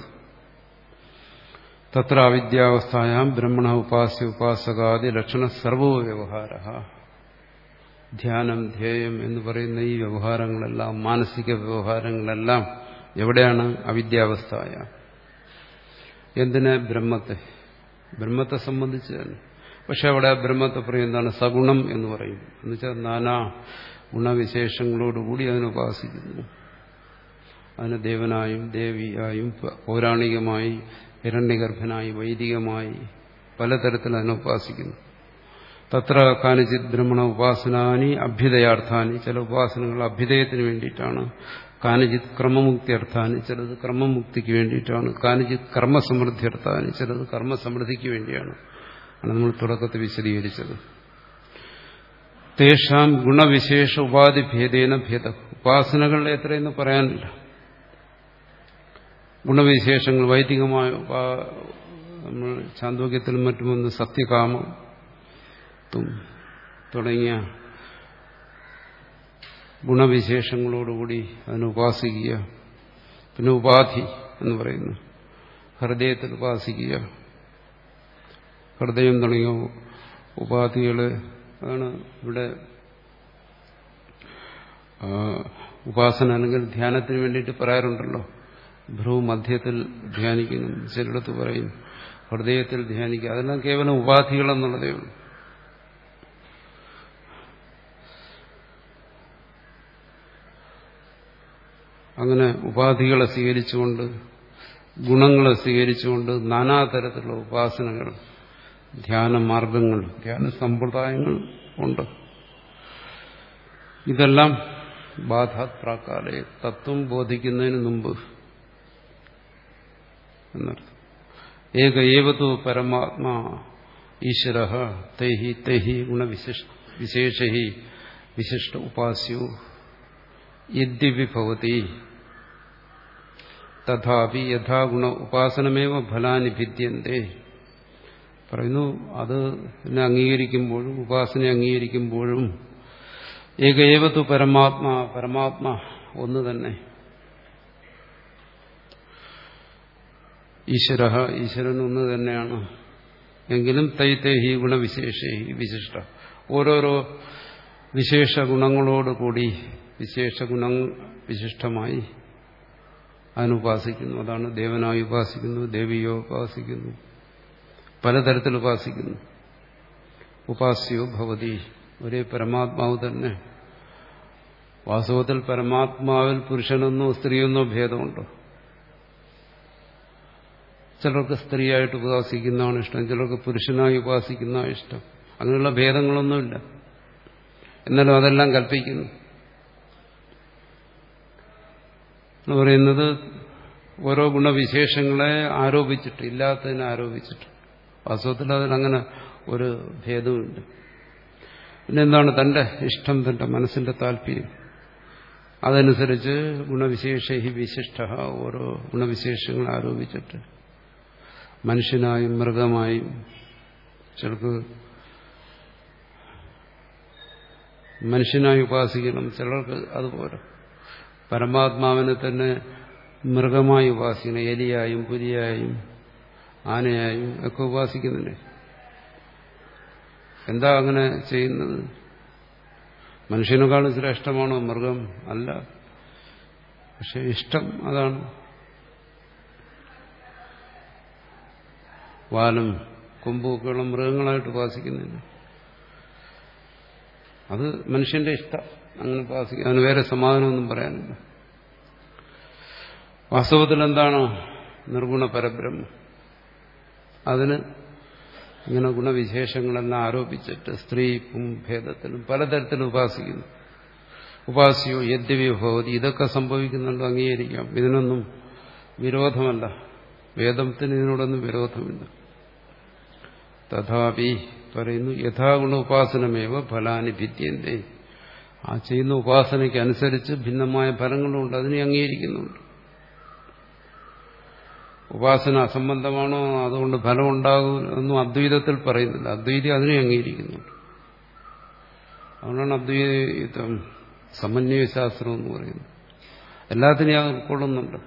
തത്ര അവിദ്യാവസ്ഥായാം ബ്രഹ്മണ ഉപാസ്യ ഉപാസകാദി ലക്ഷണ സർവോ വ്യവഹാര ധ്യാനം ധ്യേയം എന്ന് പറയുന്ന ഈ വ്യവഹാരങ്ങളെല്ലാം മാനസിക വ്യവഹാരങ്ങളെല്ലാം എവിടെയാണ് അവിദ്യാവസ്ഥായ എന്തിന് ബ്രഹ്മത്തെ ബ്രഹ്മത്തെ സംബന്ധിച്ച് തന്നെ പക്ഷെ അവിടെ ബ്രഹ്മത്തെ പറയും എന്താണ് സഗുണം എന്ന് പറയും എന്നുവെച്ചാൽ നാനാ ഗുണവിശേഷങ്ങളോടുകൂടി അതിനെ ഉപാസിക്കുന്നു അതിന് ദേവനായും ദേവിയായും പൗരാണികമായി ഹിരണ്യഗർഭനായി വൈദികമായി പലതരത്തിൽ അതിനെ ഉപാസിക്കുന്നു തത്ര കാനിചിത് ബ്രഹ്മണ ഉപാസനാനി അഭ്യുദയാർത്ഥാനി ചില ഉപാസനകൾ അഭ്യുദയത്തിന് വേണ്ടിയിട്ടാണ് കാനിചിത് ക്രമമുക്തി അർത്ഥാനി ചിലത് ക്രമമുക്തിക്ക് വേണ്ടിയിട്ടാണ് കാനിചിത് കർമ്മസമൃദ്ധി അർത്ഥാനി ചിലത് കർമ്മസമൃദ്ധിക്ക് വേണ്ടിയാണ് ആണ് നമ്മൾ തുടക്കത്തിൽ വിശദീകരിച്ചത് തേഷാം ഗുണവിശേഷ ഉപാധി ഭേദേന ഭേദ ഉപാസനകൾ എത്രയെന്ന് പറയാനില്ല ഗുണവിശേഷങ്ങൾ വൈദികമായ നമ്മൾ ചാന്തോക്യത്തിലും മറ്റുമൊന്ന് സത്യകാമം തുടങ്ങിയ ഗുണവിശേഷങ്ങളോടുകൂടി അതിനെ ഉപാസിക്കുക പിന്നെ ഉപാധി എന്ന് പറയുന്നു ഹൃദയത്തിൽ ഉപാസിക്കുക ഹൃദയം തുടങ്ങിയ ഉപാധികൾ അതാണ് ഇവിടെ ഉപാസന അല്ലെങ്കിൽ ധ്യാനത്തിന് വേണ്ടിയിട്ട് പറയാറുണ്ടല്ലോ ഭ്രൂ മധ്യത്തിൽ ധ്യാനിക്കുന്നു ചിലയിടത്ത് പറയും ഹൃദയത്തിൽ ധ്യാനിക്കുക അതെല്ലാം കേവലം ഉപാധികൾ എന്നുള്ളതേ ഉള്ളൂ അങ്ങനെ ഉപാധികളെ സ്വീകരിച്ചുകൊണ്ട് ഗുണങ്ങളെ സ്വീകരിച്ചുകൊണ്ട് നാനാതരത്തിലുള്ള ഉപാസനകൾ ധ്യാന മാർഗങ്ങൾ ധ്യാന സമ്പ്രദായങ്ങൾ ഉണ്ട് ഇതെല്ലാം ബാധാത് പ്രാക്കാലെ തത്വം ബോധിക്കുന്നതിന് മുമ്പ് എന്നർത്ഥം ഏക ഏവതു പരമാത്മാ ഈശ്വര തൈഹി തൈഹി ഗുണവിശിഷ വിശേഷ വിശിഷ്ട ഉപാസ്യോ യദ്യപി ഭവതി തഥാപി യഥാഗുണ ഉപാസനമേവ ഫലാനി ഭിദ്യന്തേ പറയുന്നു അത് എന്നെ അംഗീകരിക്കുമ്പോഴും ഉപാസന അംഗീകരിക്കുമ്പോഴും ഏകേവത്തു പരമാത്മാ പരമാത്മാ ഒന്ന് തന്നെ ഈശ്വര ഈശ്വരൻ ഒന്ന് തന്നെയാണ് എങ്കിലും തൈ തൈഹി ഗുണവിശേഷ വിശിഷ്ട ഓരോരോ വിശേഷ ഗുണങ്ങളോടുകൂടി വിശേഷ ഗുണം വിശിഷ്ടമായി അതിനുപാസിക്കുന്നു അതാണ് ദേവനായി ഉപാസിക്കുന്നു ദേവിയോ ഉപാസിക്കുന്നു പലതരത്തിൽ ഉപാസിക്കുന്നു ഉപാസ്യോ ഭവതി ഒരേ പരമാത്മാവ് തന്നെ വാസ്തവത്തിൽ പരമാത്മാവിൽ പുരുഷനെന്നോ സ്ത്രീയെന്നോ ഭേദമുണ്ടോ ചിലർക്ക് സ്ത്രീയായിട്ട് ഉപാസിക്കുന്നതാണ് ഇഷ്ടം ചിലർക്ക് പുരുഷനായി ഉപാസിക്കുന്നതാണ് ഇഷ്ടം അങ്ങനെയുള്ള ഭേദങ്ങളൊന്നുമില്ല എന്നാലും അതെല്ലാം കൽപ്പിക്കുന്നു എന്ന് പറയുന്നത് ഓരോ ഗുണവിശേഷങ്ങളെ ആരോപിച്ചിട്ട് ഇല്ലാത്തതിനെ ആരോപിച്ചിട്ട് വാസ്തവത്തിൽ അതിനങ്ങനെ ഒരു ഭേദവുമില്ല പിന്നെ എന്താണ് തന്റെ ഇഷ്ടം തന്റെ മനസ്സിന്റെ താല്പര്യം അതനുസരിച്ച് ഗുണവിശേഷ ഹി വിശിഷ്ട ഓരോ ഗുണവിശേഷങ്ങൾ ആരോപിച്ചിട്ട് മനുഷ്യനായും മൃഗമായും ചിലർക്ക് മനുഷ്യനായി ഉപാസിക്കണം ചിലർക്ക് അതുപോലെ പരമാത്മാവിനെ തന്നെ മൃഗമായി ഉപാസിക്കണം എലിയായും പുലിയായും ആനയായും ഒക്കെ ഉപാസിക്കുന്നില്ലേ എന്താ അങ്ങനെ ചെയ്യുന്നത് മനുഷ്യനെക്കാളും ശ്രേഷ്ഠമാണോ മൃഗം അല്ല പക്ഷെ ഇഷ്ടം അതാണ് വാലും കൊമ്പുമൊക്കെയുള്ള മൃഗങ്ങളായിട്ട് ഉപാസിക്കുന്നില്ല അത് മനുഷ്യന്റെ ഇഷ്ടം അങ്ങനെ ഉപാസിക്കുക അതിന് വേറെ സമാധാനമൊന്നും പറയാനില്ല വാസ്തവത്തിൽ എന്താണ് നിർഗുണ പരബ്രഹ്മം അതിന് ഇങ്ങനെ ഗുണവിശേഷങ്ങളെല്ലാം ആരോപിച്ചിട്ട് സ്ത്രീ ഭേദത്തിലും പലതരത്തിലും ഉപാസിക്കുന്നു ഉപാസ്യോ യദ്യവ്യ ഭവതി ഇതൊക്കെ സംഭവിക്കുന്നുണ്ട് അംഗീകരിക്കാം ഇതിനൊന്നും വിരോധമല്ല വേദത്തിന് ഇതിനോടൊന്നും വിരോധമില്ല തഥാപി പറയുന്നു യഥാഗുണ ഉപാസനമേവ ഫലാനി ഭിദ്യന്തേ ആ ചെയ്യുന്ന ഉപാസനയ്ക്ക് അനുസരിച്ച് ഭിന്നമായ ഫലങ്ങളുണ്ട് അതിനെ അംഗീകരിക്കുന്നുണ്ട് ഉപാസന അസംബന്ധമാണോ അതുകൊണ്ട് ഫലമുണ്ടാകും എന്നും അദ്വൈതത്തിൽ പറയുന്നില്ല അദ്വൈതി അതിനെ അംഗീകരിക്കുന്നുണ്ട് അതുകൊണ്ടാണ് അദ്വൈതം സമന്വയശാസ്ത്രം എന്ന് പറയുന്നത് എല്ലാത്തിനെയും അത് ഉൾക്കൊള്ളുന്നുണ്ട്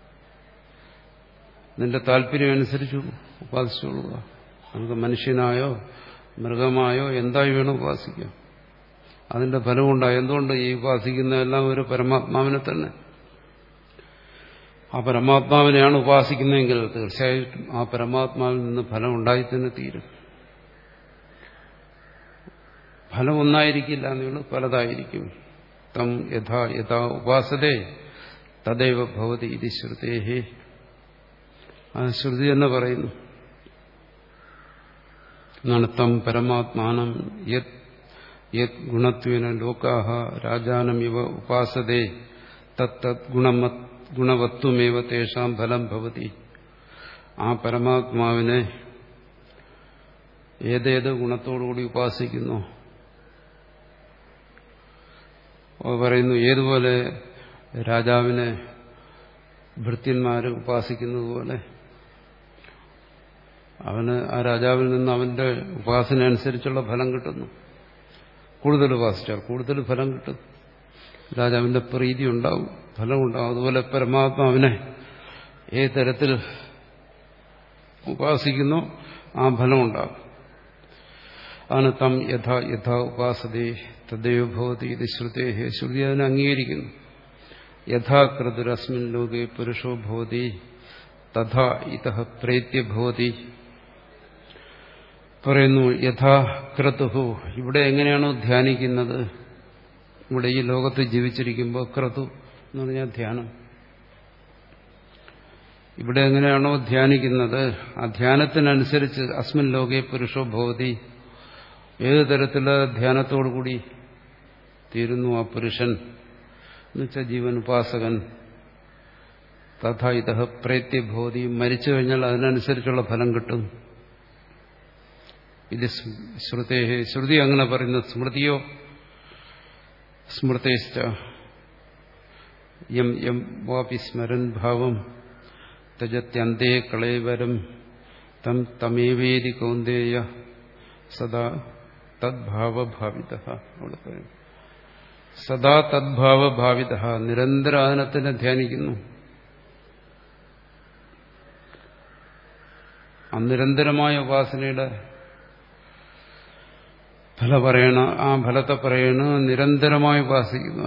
നിന്റെ താല്പര്യം അനുസരിച്ച് ഉപാസിച്ചുകൊള്ളുക നമുക്ക് മനുഷ്യനായോ മൃഗമായോ എന്തായി വേണം ഉപാസിക്കാം അതിന്റെ ഫലമുണ്ടായി എന്തുകൊണ്ട് ഈ ഉപാസിക്കുന്നതെല്ലാം ഒരു പരമാത്മാവിനെ തന്നെ ആ പരമാത്മാവിനെയാണ് ഉപാസിക്കുന്നതെങ്കിൽ തീർച്ചയായിട്ടും ആ പരമാത്മാവിൽ നിന്ന് ഫലം ഉണ്ടായി തന്നെ തീരും ഫലം ഒന്നായിരിക്കില്ല എന്നുള്ളൂ പലതായിരിക്കും തം യഥാ യഥാ ഉപാസതേ തദൈവ ഭവതി ഇത് ശ്രുതേഹേ ആ ശ്രുതി എന്ന് പറയുന്നു എന്നാണ് തം പരമാത്മാനം യത് യത് ഗുണത്വേന ലോകാഹ രാജാനമിവ ഉപാസതേ തത്തത് ഗുണമത് ഗുണവത്വമേവ തേഷാം ഫലം ഭവതി ആ പരമാത്മാവിനെ ഏതേത് ഗുണത്തോടുകൂടി ഉപാസിക്കുന്നു പറയുന്നു ഏതുപോലെ രാജാവിനെ ഭൃത്യന്മാർ ഉപാസിക്കുന്നത് പോലെ അവന് ആ രാജാവിൽ നിന്ന് അവന്റെ ഉപാസന അനുസരിച്ചുള്ള ഫലം കിട്ടുന്നു കൂടുതൽ ഉപാസിച്ചാൽ കൂടുതൽ ഫലം കിട്ടും രാജാവിന്റെ പ്രീതി ഉണ്ടാവും ഫലമുണ്ടാവും അതുപോലെ പരമാത്മാവിനെ ഏത് തരത്തിൽ ഉപാസിക്കുന്നോ ആ ഫലമുണ്ടാകും ആണ് തം യഥാ യഥാ ഉപാസതേ തദ്ദൈവ ഭവതി ഇത് ശ്രുതേ ശ്രുതി അതിനെ അംഗീകരിക്കുന്നു യഥാകൃതുരസ്മിൻ ലോകെ പുരുഷോ ഭവതി തഥാ ഇത പ്രേത്യ ഭവതി പറയുന്നു യഥാക്രതുഹു ഇവിടെ എങ്ങനെയാണോ ധ്യാനിക്കുന്നത് ഇവിടെ ഈ ലോകത്ത് ജീവിച്ചിരിക്കുമ്പോൾ ക്രതു എന്ന് പറഞ്ഞാൽ ധ്യാനം ഇവിടെ എങ്ങനെയാണോ ധ്യാനിക്കുന്നത് ആ ധ്യാനത്തിനനുസരിച്ച് അസ്മിൻ ലോകെ പുരുഷോ ഭവതി ഏത് തരത്തിലുള്ള ധ്യാനത്തോടുകൂടി തീരുന്നു ആ പുരുഷൻ എന്നുവെച്ചാൽ ജീവൻ ഉപാസകൻ തഥാ ഇത പ്രേത്യഭോതി മരിച്ചു കഴിഞ്ഞാൽ അതിനനുസരിച്ചുള്ള ഫലം കിട്ടും ഇത് ശ്രുതേ ശ്രുതി അങ്ങനെ പറയുന്നു സ്മൃതിയോ സ്മൃതേശ്ച യം യം വാപി സ്മരൻ ഭാവം തജത്യന്തേ കളേവരം തം തമേവേദി കൗന്ദേയ സദാ തദ്ഭാവഭാവിത അവിടെ പറയും സദാ തദ്ഭാവഭാവിത നിരന്തര അതിനെ ധ്യാനിക്കുന്നു ആ നിരന്തരമായ ഉപാസനയുടെ ഫല പറയണ ആ ഫലത്തെ പറയണ നിരന്തരമായി ഉപാസിക്കുന്നു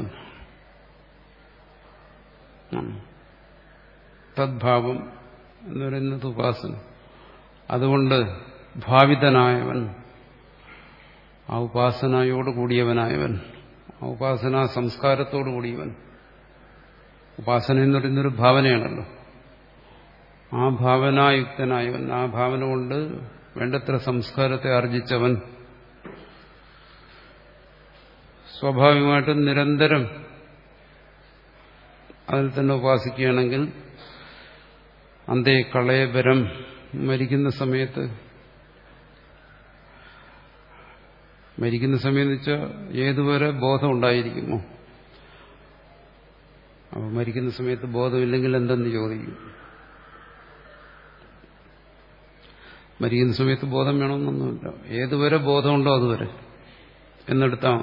തദ്ഭാവം എന്ന് പറയുന്നത് ഉപാസന അതുകൊണ്ട് ഭാവിതനായവൻ ആ ഉപാസനയോട് കൂടിയവനായവൻ ആ ഉപാസനാ സംസ്കാരത്തോടു കൂടിയവൻ ഉപാസന എന്ന് പറയുന്നൊരു ഭാവനയാണല്ലോ ആ ഭാവനായുക്തനായവൻ ആ ഭാവന കൊണ്ട് വേണ്ടത്ര സംസ്കാരത്തെ ആർജിച്ചവൻ സ്വാഭാവികമായിട്ടും നിരന്തരം അതിൽ തന്നെ ഉപാസിക്കുകയാണെങ്കിൽ അന്തേ കളയപരം മരിക്കുന്ന സമയത്ത് മരിക്കുന്ന സമയം എന്ന് വെച്ചാൽ ഏതുവരെ ബോധം ഉണ്ടായിരിക്കുമോ അപ്പോൾ മരിക്കുന്ന സമയത്ത് ബോധമില്ലെങ്കിൽ എന്തെന്ന് ചോദിക്കും മരിക്കുന്ന സമയത്ത് ബോധം വേണമെന്നൊന്നുമില്ല ഏതുവരെ ബോധമുണ്ടോ അതുവരെ എന്നെടുത്താൽ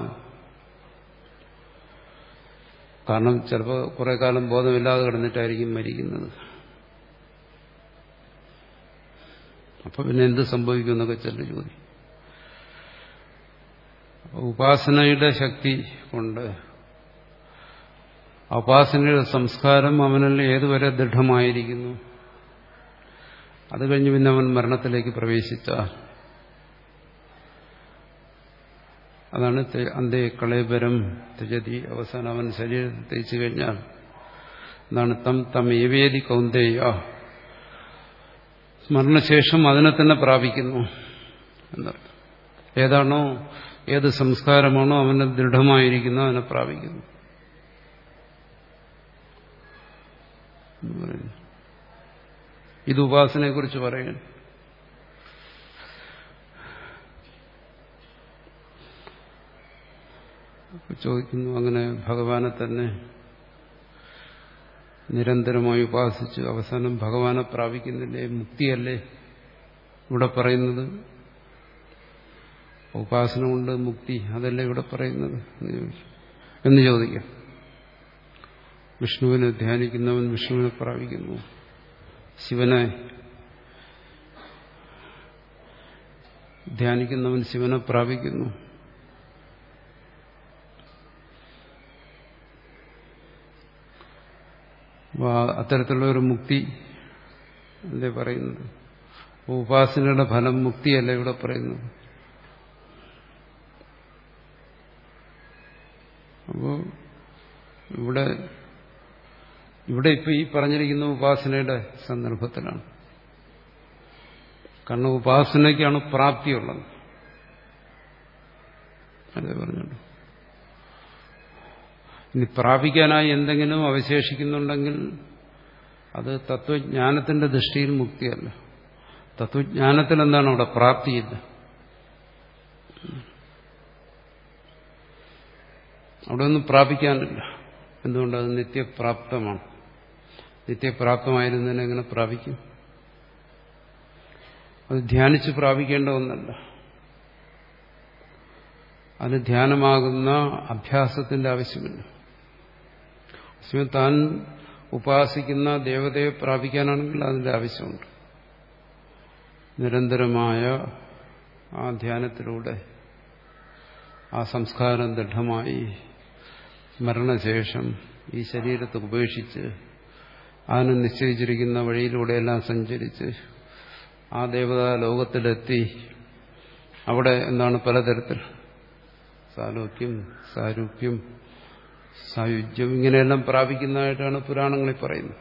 കാരണം ചിലപ്പോൾ കുറെ കാലം ബോധമില്ലാതെ കിടന്നിട്ടായിരിക്കും മരിക്കുന്നത് അപ്പൊ പിന്നെ എന്ത് സംഭവിക്കും എന്നൊക്കെ ചില ചോദ്യം ഉപാസനയുടെ ശക്തി കൊണ്ട് ഉപാസനയുടെ സംസ്കാരം അവനിൽ ഏതുവരെ ദൃഢമായിരിക്കുന്നു അത് കഴിഞ്ഞ് പിന്നെ അവൻ മരണത്തിലേക്ക് പ്രവേശിച്ചാൽ അതാണ് അന്തേ കളയപരം ത്യജതി അവസാനം അവൻ ശരീരത്തിൽ തേച്ചു കഴിഞ്ഞാൽ എന്താണ് തം തം ഏവേദി കൗന്ദേയ മരണശേഷം അതിനെ തന്നെ പ്രാപിക്കുന്നു എന്നർത്ഥം ഏതാണോ ഏത് സംസ്കാരമാണോ അവന് ദൃഢമായിരിക്കുന്നു അവനെ പ്രാപിക്കുന്നു എന്ന് പറയുന്നു ഇത് ഉപാസനയെക്കുറിച്ച് പറയുന്നു ചോദിക്കുന്നു അങ്ങനെ ഭഗവാനെ തന്നെ നിരന്തരമായി ഉപാസിച്ച് അവസാനം ഭഗവാനെ പ്രാപിക്കുന്നില്ലേ മുക്തിയല്ലേ ഇവിടെ പറയുന്നത് ഉപാസന കൊണ്ട് മുക്തി അതല്ലേ ഇവിടെ പറയുന്നത് എന്ന് ചോദിക്കാം വിഷ്ണുവിനെ ധ്യാനിക്കുന്നവൻ വിഷ്ണുവിനെ പ്രാപിക്കുന്നു ശിവനെ ധ്യാനിക്കുന്നവൻ ശിവനെ പ്രാപിക്കുന്നു അത്തരത്തിലുള്ള ഒരു മുക്തി അല്ലേ പറയുന്നത് ഉപാസനയുടെ ഫലം മുക്തിയല്ല ഇവിടെ പറയുന്നത് അപ്പോ ഇവിടെ ഇവിടെ ഇപ്പൊ ഈ പറഞ്ഞിരിക്കുന്ന ഉപാസനയുടെ സന്ദർഭത്തിലാണ് കാരണം ഉപാസനയ്ക്കാണ് പ്രാപ്തിയുള്ളത് അതേ പറഞ്ഞുള്ളൂ ഇനി പ്രാപിക്കാനായി എന്തെങ്കിലും അവശേഷിക്കുന്നുണ്ടെങ്കിൽ അത് തത്വജ്ഞാനത്തിന്റെ ദൃഷ്ടിയിൽ മുക്തിയല്ല തത്വജ്ഞാനത്തിൽ എന്താണ് അവിടെ പ്രാപ്തിയില്ല അവിടെ ഒന്നും പ്രാപിക്കാനില്ല എന്തുകൊണ്ട് അത് നിത്യപ്രാപ്തമാണ് നിത്യപ്രാപ്തമായിരുന്നതിനെ എങ്ങനെ പ്രാപിക്കും അത് ധ്യാനിച്ച് പ്രാപിക്കേണ്ട ഒന്നല്ല അത് ധ്യാനമാകുന്ന അഭ്യാസത്തിന്റെ ആവശ്യമില്ല താൻ ഉപാസിക്കുന്ന ദേവതയെ പ്രാപിക്കാനാണെങ്കിൽ അതിന്റെ ആവശ്യമുണ്ട് നിരന്തരമായ ആ ധ്യാനത്തിലൂടെ ആ സംസ്കാരം ദൃഢമായി മരണശേഷം ഈ ശരീരത്തെ ഉപേക്ഷിച്ച് അതിന് നിശ്ചയിച്ചിരിക്കുന്ന വഴിയിലൂടെയെല്ലാം സഞ്ചരിച്ച് ആ ദേവതാ ലോകത്തിലെത്തി അവിടെ എന്താണ് പലതരത്തിൽ സാലോക്യം സാരൂപ്യം സായുജ്യം ഇങ്ങനെയെല്ലാം പ്രാപിക്കുന്നതായിട്ടാണ് പുരാണങ്ങളിൽ പറയുന്നത്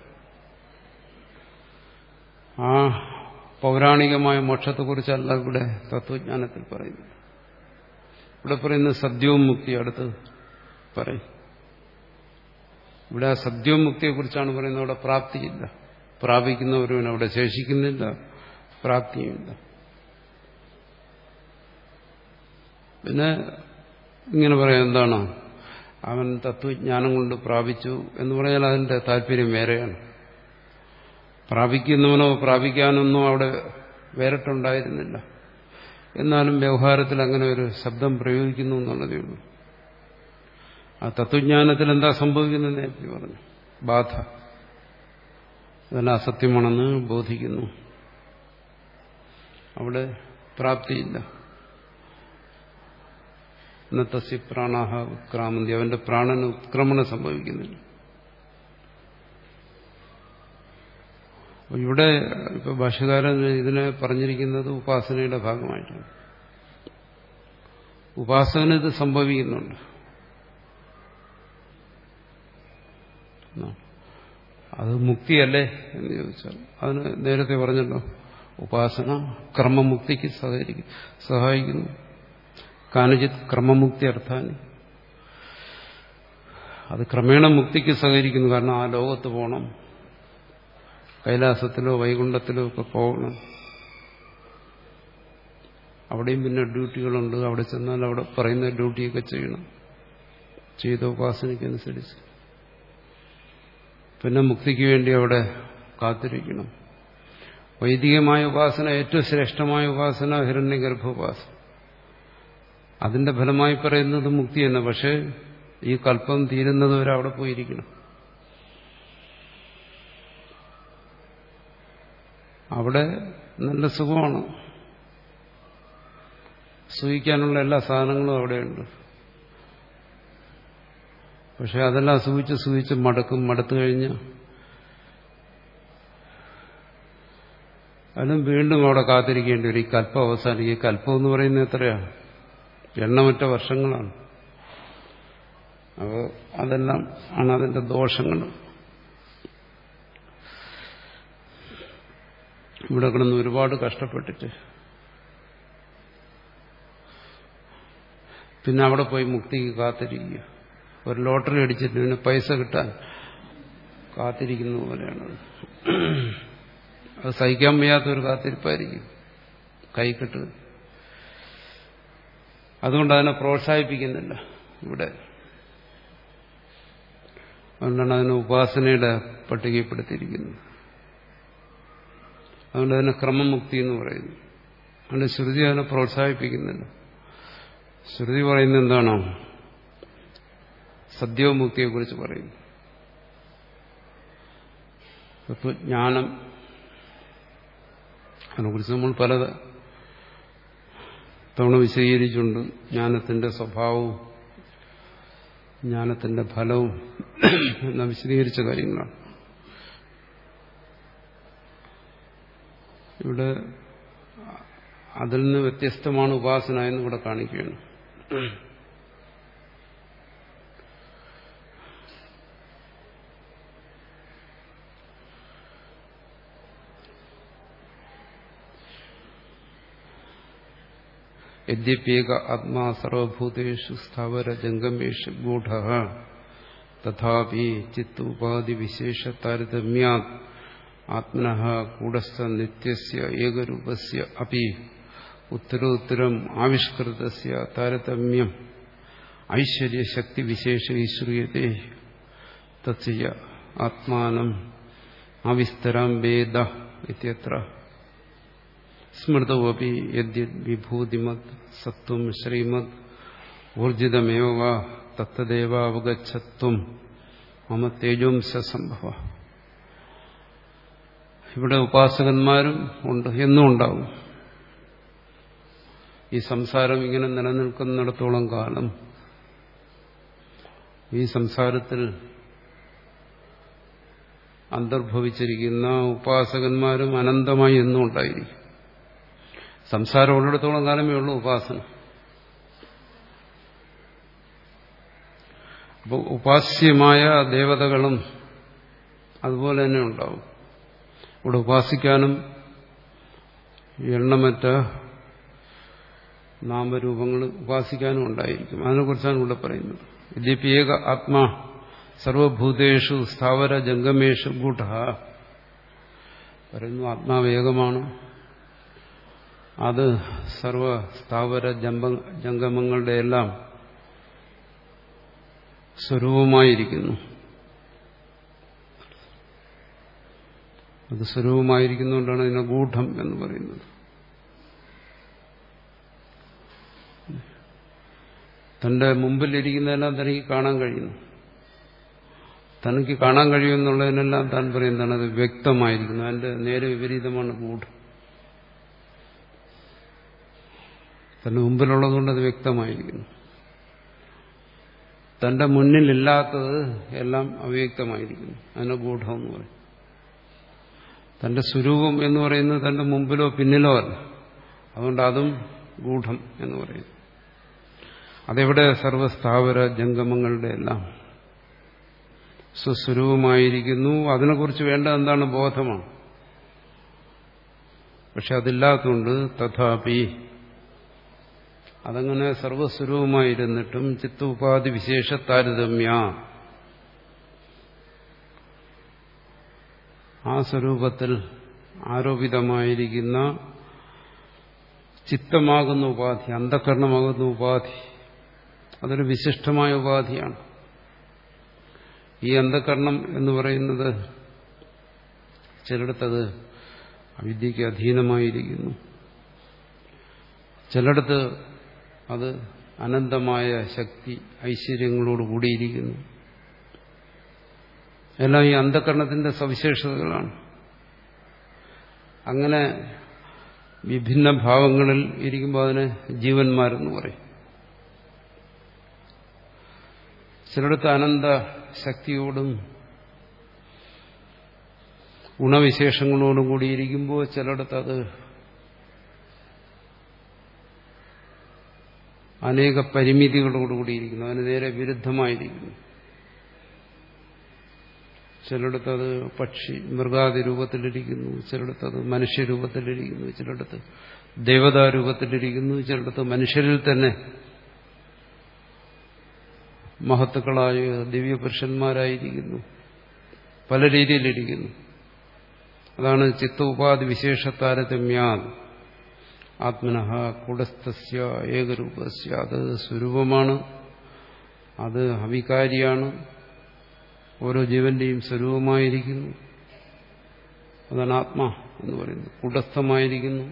ആ പൗരാണികമായ മോക്ഷത്തെക്കുറിച്ചല്ല ഇവിടെ തത്വജ്ഞാനത്തിൽ പറയുന്നത് ഇവിടെ പറയുന്നത് സദ്യവും മുക്തി അടുത്ത് പറയും ഇവിടെ ആ സദ്യവും മുക്തിയെക്കുറിച്ചാണ് പറയുന്നത് അവിടെ പ്രാപ്തിയില്ല പ്രാപിക്കുന്നവരും അവിടെ ശേഷിക്കുന്നില്ല പ്രാപ്തിയുമില്ല പിന്നെ ഇങ്ങനെ പറയാം എന്താണ് അവൻ തത്വജ്ഞാനം കൊണ്ട് പ്രാപിച്ചു എന്ന് പറഞ്ഞാൽ അതിന്റെ താല്പര്യം വേറെയാണ് പ്രാപിക്കുന്നവനോ പ്രാപിക്കാനൊന്നോ അവിടെ വേറിട്ടുണ്ടായിരുന്നില്ല എന്നാലും വ്യവഹാരത്തിൽ അങ്ങനെ ഒരു ശബ്ദം പ്രയോഗിക്കുന്നു എന്നുള്ളതേ ഉള്ളൂ ആ തത്വജ്ഞാനത്തിൽ എന്താ സംഭവിക്കുന്നത് നേരത്തെ പറഞ്ഞു ബാധ അതെല്ലാം അസത്യമാണെന്ന് ബോധിക്കുന്നു അവിടെ പ്രാപ്തിയില്ല നത്തസ്യ പ്രാണാഹ ഉത്ക്രാമന്തി അവന്റെ പ്രാണന് ഉത്ക്രമണം സംഭവിക്കുന്നില്ല ഇവിടെ ഇപ്പൊ ഭാഷകാരൻ ഇതിനെ പറഞ്ഞിരിക്കുന്നത് ഉപാസനയുടെ ഭാഗമായിട്ടാണ് ഉപാസന ഇത് സംഭവിക്കുന്നുണ്ട് അത് മുക്തിയല്ലേ എന്ന് ചോദിച്ചാൽ അതിന് നേരത്തെ പറഞ്ഞല്ലോ ഉപാസന ക്രമമുക്തിക്ക് സഹകരിക്കും സഹായിക്കുന്നു കാനജിത് ക്രമമുക്തി അർത്ഥാനി അത് ക്രമേണ മുക്തിക്ക് സഹകരിക്കുന്നു കാരണം ആ ലോകത്ത് പോകണം കൈലാസത്തിലോ വൈകുണ്ഠത്തിലോ ഒക്കെ പോകണം അവിടെയും പിന്നെ ഡ്യൂട്ടികളുണ്ട് അവിടെ ചെന്നാൽ അവിടെ പറയുന്ന ഡ്യൂട്ടിയൊക്കെ ചെയ്യണം ചെയ്ത ഉപാസനയ്ക്കനുസരിച്ച് പിന്നെ മുക്തിക്ക് വേണ്ടി അവിടെ കാത്തിരിക്കണം വൈദികമായ ഉപാസന ഏറ്റവും ശ്രേഷ്ഠമായ ഉപാസന ഹിരണ്യഗർഭോപാസന അതിന്റെ ഫലമായി പറയുന്നത് മുക്തി തന്നെ പക്ഷേ ഈ കല്പം തീരുന്നതുവരെ അവിടെ പോയിരിക്കണം അവിടെ നല്ല സുഖമാണ് സൂഹിക്കാനുള്ള എല്ലാ സാധനങ്ങളും അവിടെയുണ്ട് പക്ഷെ അതെല്ലാം സൂഹിച്ച് സൂഹിച്ച് മടക്കും മടുത്തു കഴിഞ്ഞ് അതിനും വീണ്ടും അവിടെ കാത്തിരിക്കേണ്ടി വരും ഈ കല്പം അവസാനിക്കും ഈ കല്പം എന്ന് പറയുന്നത് എത്രയാണ് എണ്ണമറ്റ വർഷങ്ങളാണ് അപ്പോൾ അതെല്ലാം ആണ് അതിന്റെ ദോഷങ്ങൾ ഇവിടെ കിടന്ന് ഒരുപാട് കഷ്ടപ്പെട്ടിട്ട് പിന്നെ അവിടെ പോയി മുക്തിക്ക് കാത്തിരിക്കുക ഒരു ലോട്ടറി അടിച്ചിട്ട് പിന്നെ പൈസ കിട്ടാൻ കാത്തിരിക്കുന്ന പോലെയാണ് അത് സഹിക്കാൻ വയ്യാത്തൊരു കാത്തിരിപ്പായിരിക്കും കൈ കിട്ടുക അതുകൊണ്ട് അതിനെ പ്രോത്സാഹിപ്പിക്കുന്നില്ല ഇവിടെ അതുകൊണ്ടാണ് അതിനെ ഉപാസനയുടെ പട്ടികപ്പെടുത്തിയിരിക്കുന്നത് അതുകൊണ്ട് അതിനെ ക്രമമുക്തി എന്ന് പറയുന്നു അതുകൊണ്ട് ശ്രുതി അതിനെ പ്രോത്സാഹിപ്പിക്കുന്നില്ല ശ്രുതി പറയുന്നത് എന്താണോ സദ്യോമുക്തിയെക്കുറിച്ച് പറയുന്നു അപ്പോൾ ജ്ഞാനം അതിനെക്കുറിച്ച് നമ്മൾ പല തവണ വിശദീകരിച്ചുണ്ട് ജ്ഞാനത്തിന്റെ സ്വഭാവവും ജ്ഞാനത്തിന്റെ ഫലവും എന്ന വിശദീകരിച്ച കാര്യങ്ങളാണ് ഇവിടെ അതിൽ നിന്ന് വ്യത്യസ്തമാണ് ഉപാസന എന്ന് ഇവിടെ കാണിക്കുകയാണ് യദ്യപ്യേക ആത്മാ സർവഭൂതേഷു സ്ഥാവര ജംഗമേഷു ഗൂഢ തഥാപി ചിത്തോപാധി വിശേഷ താരതമ്യാ ആത്മന കൂടസ്ഥ നിത്യസ്യ ഏകരൂപസ്യ അപി ഉത്തരോത്തരം ആവിഷ്കൃതസ്യ താരതമ്യം ഐശ്വര്യശക്തി വിശേഷ ഈശ്വര്യത്തെ തസ്യ ആത്മാനം ആവിസ്തരാം വേദ ഇത്യത്ര സ്മൃതവപി യദ്യത് വിഭൂതിമത് സത്വം ശ്രീമത് ഊർജിതമേവ വാ തത്തദേവ അവഗച്ഛത്വം മമ തേജോംശ സംഭവ ഇവിടെ ഉപാസകന്മാരും ഉണ്ട് എന്നും ഉണ്ടാവും ഈ സംസാരം ഇങ്ങനെ നിലനിൽക്കുന്നിടത്തോളം കാലം ഈ സംസാരത്തിൽ അന്തർഭവിച്ചിരിക്കുന്ന ഉപാസകന്മാരും അനന്തമായി എന്നും ഉണ്ടായിരിക്കും സംസാരം ഉള്ളിടത്തോളം കാലമേ ഉള്ളൂ ഉപാസന അപ്പോൾ ഉപാസ്യമായ ദേവതകളും അതുപോലെ തന്നെ ഉണ്ടാവും ഇവിടെ ഉപാസിക്കാനും എണ്ണമറ്റ നാമരൂപങ്ങൾ ഉപാസിക്കാനും ഉണ്ടായിരിക്കും അതിനെക്കുറിച്ചാണ് ഇവിടെ പറയുന്നത് വിദ്യപ്യേക ആത്മാ സർവഭൂതേഷു സ്ഥാവര ജംഗമേഷു ഗൂഢ പറയുന്നു ആത്മാവേകമാണ് അത് സർവ സ്ഥാവര ജംഗമങ്ങളുടെ എല്ലാം സ്വരൂപമായിരിക്കുന്നു അത് സ്വരൂപമായിരിക്കുന്നതുകൊണ്ടാണ് ഇതിനെ ഗൂഢം എന്ന് പറയുന്നത് തന്റെ മുമ്പിലിരിക്കുന്നതെല്ലാം തനിക്ക് കാണാൻ കഴിയുന്നു തനിക്ക് കാണാൻ കഴിയുമെന്നുള്ളതിനെല്ലാം താൻ പറയുന്നതാണ് അത് വ്യക്തമായിരിക്കുന്നു അതിന്റെ നേരെ വിപരീതമാണ് ഗൂഢം തന്റെ മുമ്പിലുള്ളതുകൊണ്ട് അത് വ്യക്തമായിരിക്കുന്നു തന്റെ മുന്നിലില്ലാത്തത് എല്ലാം അവ്യക്തമായിരിക്കുന്നു അതിനെ ഗൂഢം എന്ന് പറയും തന്റെ സ്വരൂപം എന്ന് പറയുന്നത് തന്റെ മുമ്പിലോ പിന്നിലോ അല്ല അതുകൊണ്ട് അതും ഗൂഢം എന്ന് പറയുന്നു അതെവിടെ സർവസ്ഥാവര ജംഗമങ്ങളുടെ എല്ലാം സ്വസ്വരൂപമായിരിക്കുന്നു അതിനെക്കുറിച്ച് വേണ്ട എന്താണ് ബോധമാണ് പക്ഷെ അതില്ലാത്തതുകൊണ്ട് തഥാപി അതങ്ങനെ സർവസ്വരൂപമായിരുന്നിട്ടും ചിത്തോപാധി വിശേഷ താരതമ്യ ആ സ്വരൂപത്തിൽ ആരോപിതമായിരിക്കുന്ന ചിത്തമാകുന്ന ഉപാധി അന്ധകരണമാകുന്ന ഉപാധി അതൊരു വിശിഷ്ടമായ ഉപാധിയാണ് ഈ അന്ധകരണം എന്ന് പറയുന്നത് ചിലയിടത്തത് അവിദ്യക്ക് അധീനമായിരിക്കുന്നു ചിലയിടത്ത് അത് അനന്തമായ ശക്തി ഐശ്വര്യങ്ങളോട് കൂടിയിരിക്കുന്നു എല്ലാം ഈ അന്ധകരണത്തിന്റെ സവിശേഷതകളാണ് അങ്ങനെ വിഭിന്ന ഭാവങ്ങളിൽ ഇരിക്കുമ്പോൾ അതിന് ജീവന്മാരെന്ന് പറയും ചിലയിടത്ത് അനന്ത ശക്തിയോടും ഗുണവിശേഷങ്ങളോടും കൂടിയിരിക്കുമ്പോൾ ചിലയിടത്ത് അത് അനേക പരിമിതികളോടുകൂടിയിരിക്കുന്നു അതിന് നേരെ വിരുദ്ധമായിരിക്കുന്നു ചിലയിടത്ത് അത് പക്ഷി മൃഗാദി രൂപത്തിലിരിക്കുന്നു ചിലയിടത്ത് അത് മനുഷ്യരൂപത്തിലിരിക്കുന്നു ചിലയിടത്ത് ദേവതാരൂപത്തിലിരിക്കുന്നു ചിലയിടത്ത് മനുഷ്യരിൽ തന്നെ മഹത്തുക്കളായ ദിവ്യപുരുഷന്മാരായിരിക്കുന്നു പല രീതിയിലിരിക്കുന്നു അതാണ് ചിത്ത ഉപാധി വിശേഷ താരതമ്യാ ആത്മന കൂടസ്ഥസ്യ ഏകരൂപസ്യ അത് സ്വരൂപമാണ് അത് അവികാരിയാണ് ഓരോ ജീവന്റെയും സ്വരൂപമായിരിക്കുന്നു അതാണ് ആത്മ എന്ന് പറയുന്നത് കൂടസ്ഥമായിരിക്കുന്നു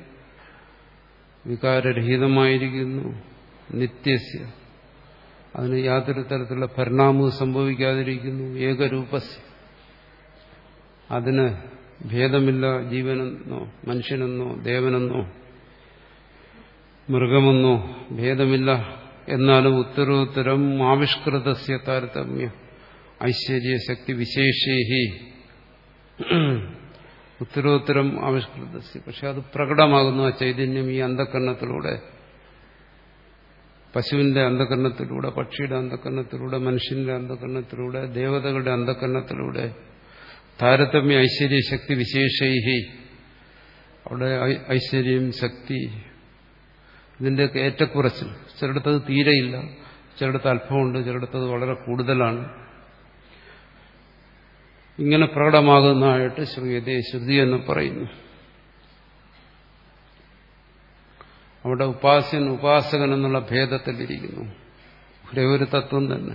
വികാരരഹിതമായിരിക്കുന്നു നിത്യസ്യ അതിന് യാതൊരു തരത്തിലുള്ള പരിണാമവും സംഭവിക്കാതിരിക്കുന്നു ഏകരൂപസ്യ അതിന് ഭേദമില്ല ജീവനെന്നോ മനുഷ്യനെന്നോ ദേവനെന്നോ മൃഗമെന്നോ ഭേദമില്ല എന്നാലും ഉത്തരോത്തരം ആവിഷ്കൃതസ്യ താരതമ്യം ഐശ്വര്യ ശക്തി വിശേഷേഹി ഉത്തരോത്തരം ആവിഷ്കൃതസ്യ പക്ഷെ അത് പ്രകടമാകുന്നു ആ ചൈതന്യം ഈ അന്ധകരണത്തിലൂടെ പശുവിന്റെ അന്ധകരണത്തിലൂടെ പക്ഷിയുടെ അന്ധകരണത്തിലൂടെ മനുഷ്യന്റെ അന്ധകരണത്തിലൂടെ ദേവതകളുടെ അന്ധകരണത്തിലൂടെ താരതമ്യ ഐശ്വര്യ ശക്തി വിശേഷൈഹി അവിടെ ഐശ്വര്യം ശക്തി ഇതിന്റെയൊക്കെ ഏറ്റക്കുറച്ചിൽ ചിലയിടത്തത് തീരെയില്ല ചിലയിടത്ത് അല്പമുണ്ട് ചിലയിടത്തത് വളരെ കൂടുതലാണ് ഇങ്ങനെ പ്രകടമാകുന്നതായിട്ട് ശ്രുയതേ ശ്രുതി എന്ന് പറയുന്നു അവിടെ ഉപാസ്യൻ ഉപാസകൻ എന്നുള്ള ഭേദത്തിലിരിക്കുന്നു ഒരേ ഒരു തത്വം തന്നെ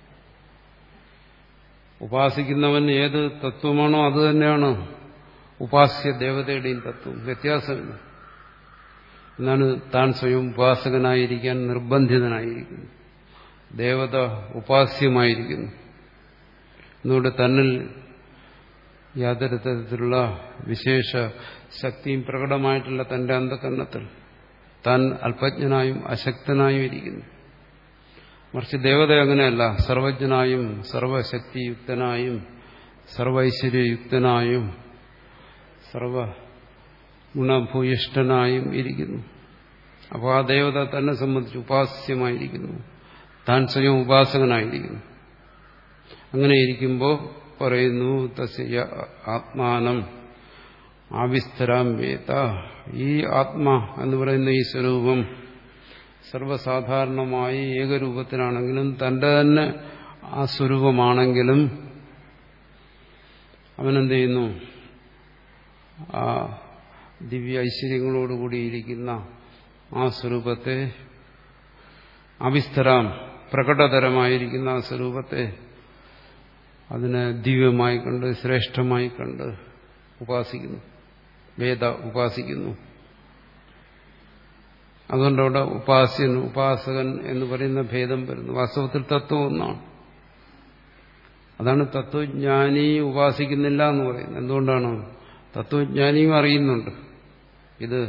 ഉപാസിക്കുന്നവൻ ഏത് തത്വമാണോ അത് തന്നെയാണ് ഉപാസ്യ ദേവതയുടെയും തത്വം വ്യത്യാസമില്ല എന്നാണ് താൻ സ്വയം ഉപാസകനായിരിക്കാൻ നിർബന്ധിതനായിരിക്കുന്നു ദേവത ഉപാസ്യമായിരിക്കുന്നു എന്നുകൊണ്ട് തന്നിൽ യാതൊരു തരത്തിലുള്ള വിശേഷ ശക്തിയും പ്രകടമായിട്ടുള്ള തന്റെ അന്ധകരണത്തിൽ താൻ അല്പജ്ഞനായും അശക്തനായും ഇരിക്കുന്നു മറിച്ച് ദേവത അങ്ങനെയല്ല സർവജ്ഞനായും സർവശക്തിയുക്തനായും സർവൈശ്വര്യയുക്തനായും സർവ ഗുണഭൂയിഷ്ഠനായും ഇരിക്കുന്നു അപ്പോൾ ആ ദേവത തന്നെ സംബന്ധിച്ച് ഉപാസ്യമായിരിക്കുന്നു താൻ സ്വയം ഉപാസകനായിരിക്കുന്നു അങ്ങനെ ഇരിക്കുമ്പോൾ പറയുന്നു തസ്യ ആത്മാനം ആവിസ്തരാം വേത്ത ഈ ആത്മാ എന്ന് പറയുന്ന ഈ സ്വരൂപം സർവ്വസാധാരണമായി ഏകരൂപത്തിലാണെങ്കിലും തന്റെ തന്നെ ആ സ്വരൂപമാണെങ്കിലും അവനെന്ത് ചെയ്യുന്നു ആ ദിവ്യ ഐശ്വര്യങ്ങളോടുകൂടിയിരിക്കുന്ന ആ സ്വരൂപത്തെ അവിസ്തരാം പ്രകടതരമായിരിക്കുന്ന ആ സ്വരൂപത്തെ അതിനെ ദിവ്യമായി കണ്ട് ശ്രേഷ്ഠമായി കണ്ട് ഉപാസിക്കുന്നു വേദ ഉപാസിക്കുന്നു അതുകൊണ്ട് അവിടെ ഉപാസ്യൻ ഉപാസകൻ എന്ന് പറയുന്ന ഭേദം വരുന്നു വാസ്തവത്തിൽ തത്വം ഒന്നാണ് അതാണ് തത്വജ്ഞാനി ഉപാസിക്കുന്നില്ല എന്ന് പറയുന്നത് എന്തുകൊണ്ടാണ് തത്വജ്ഞാനിയും അറിയുന്നുണ്ട് ഇത്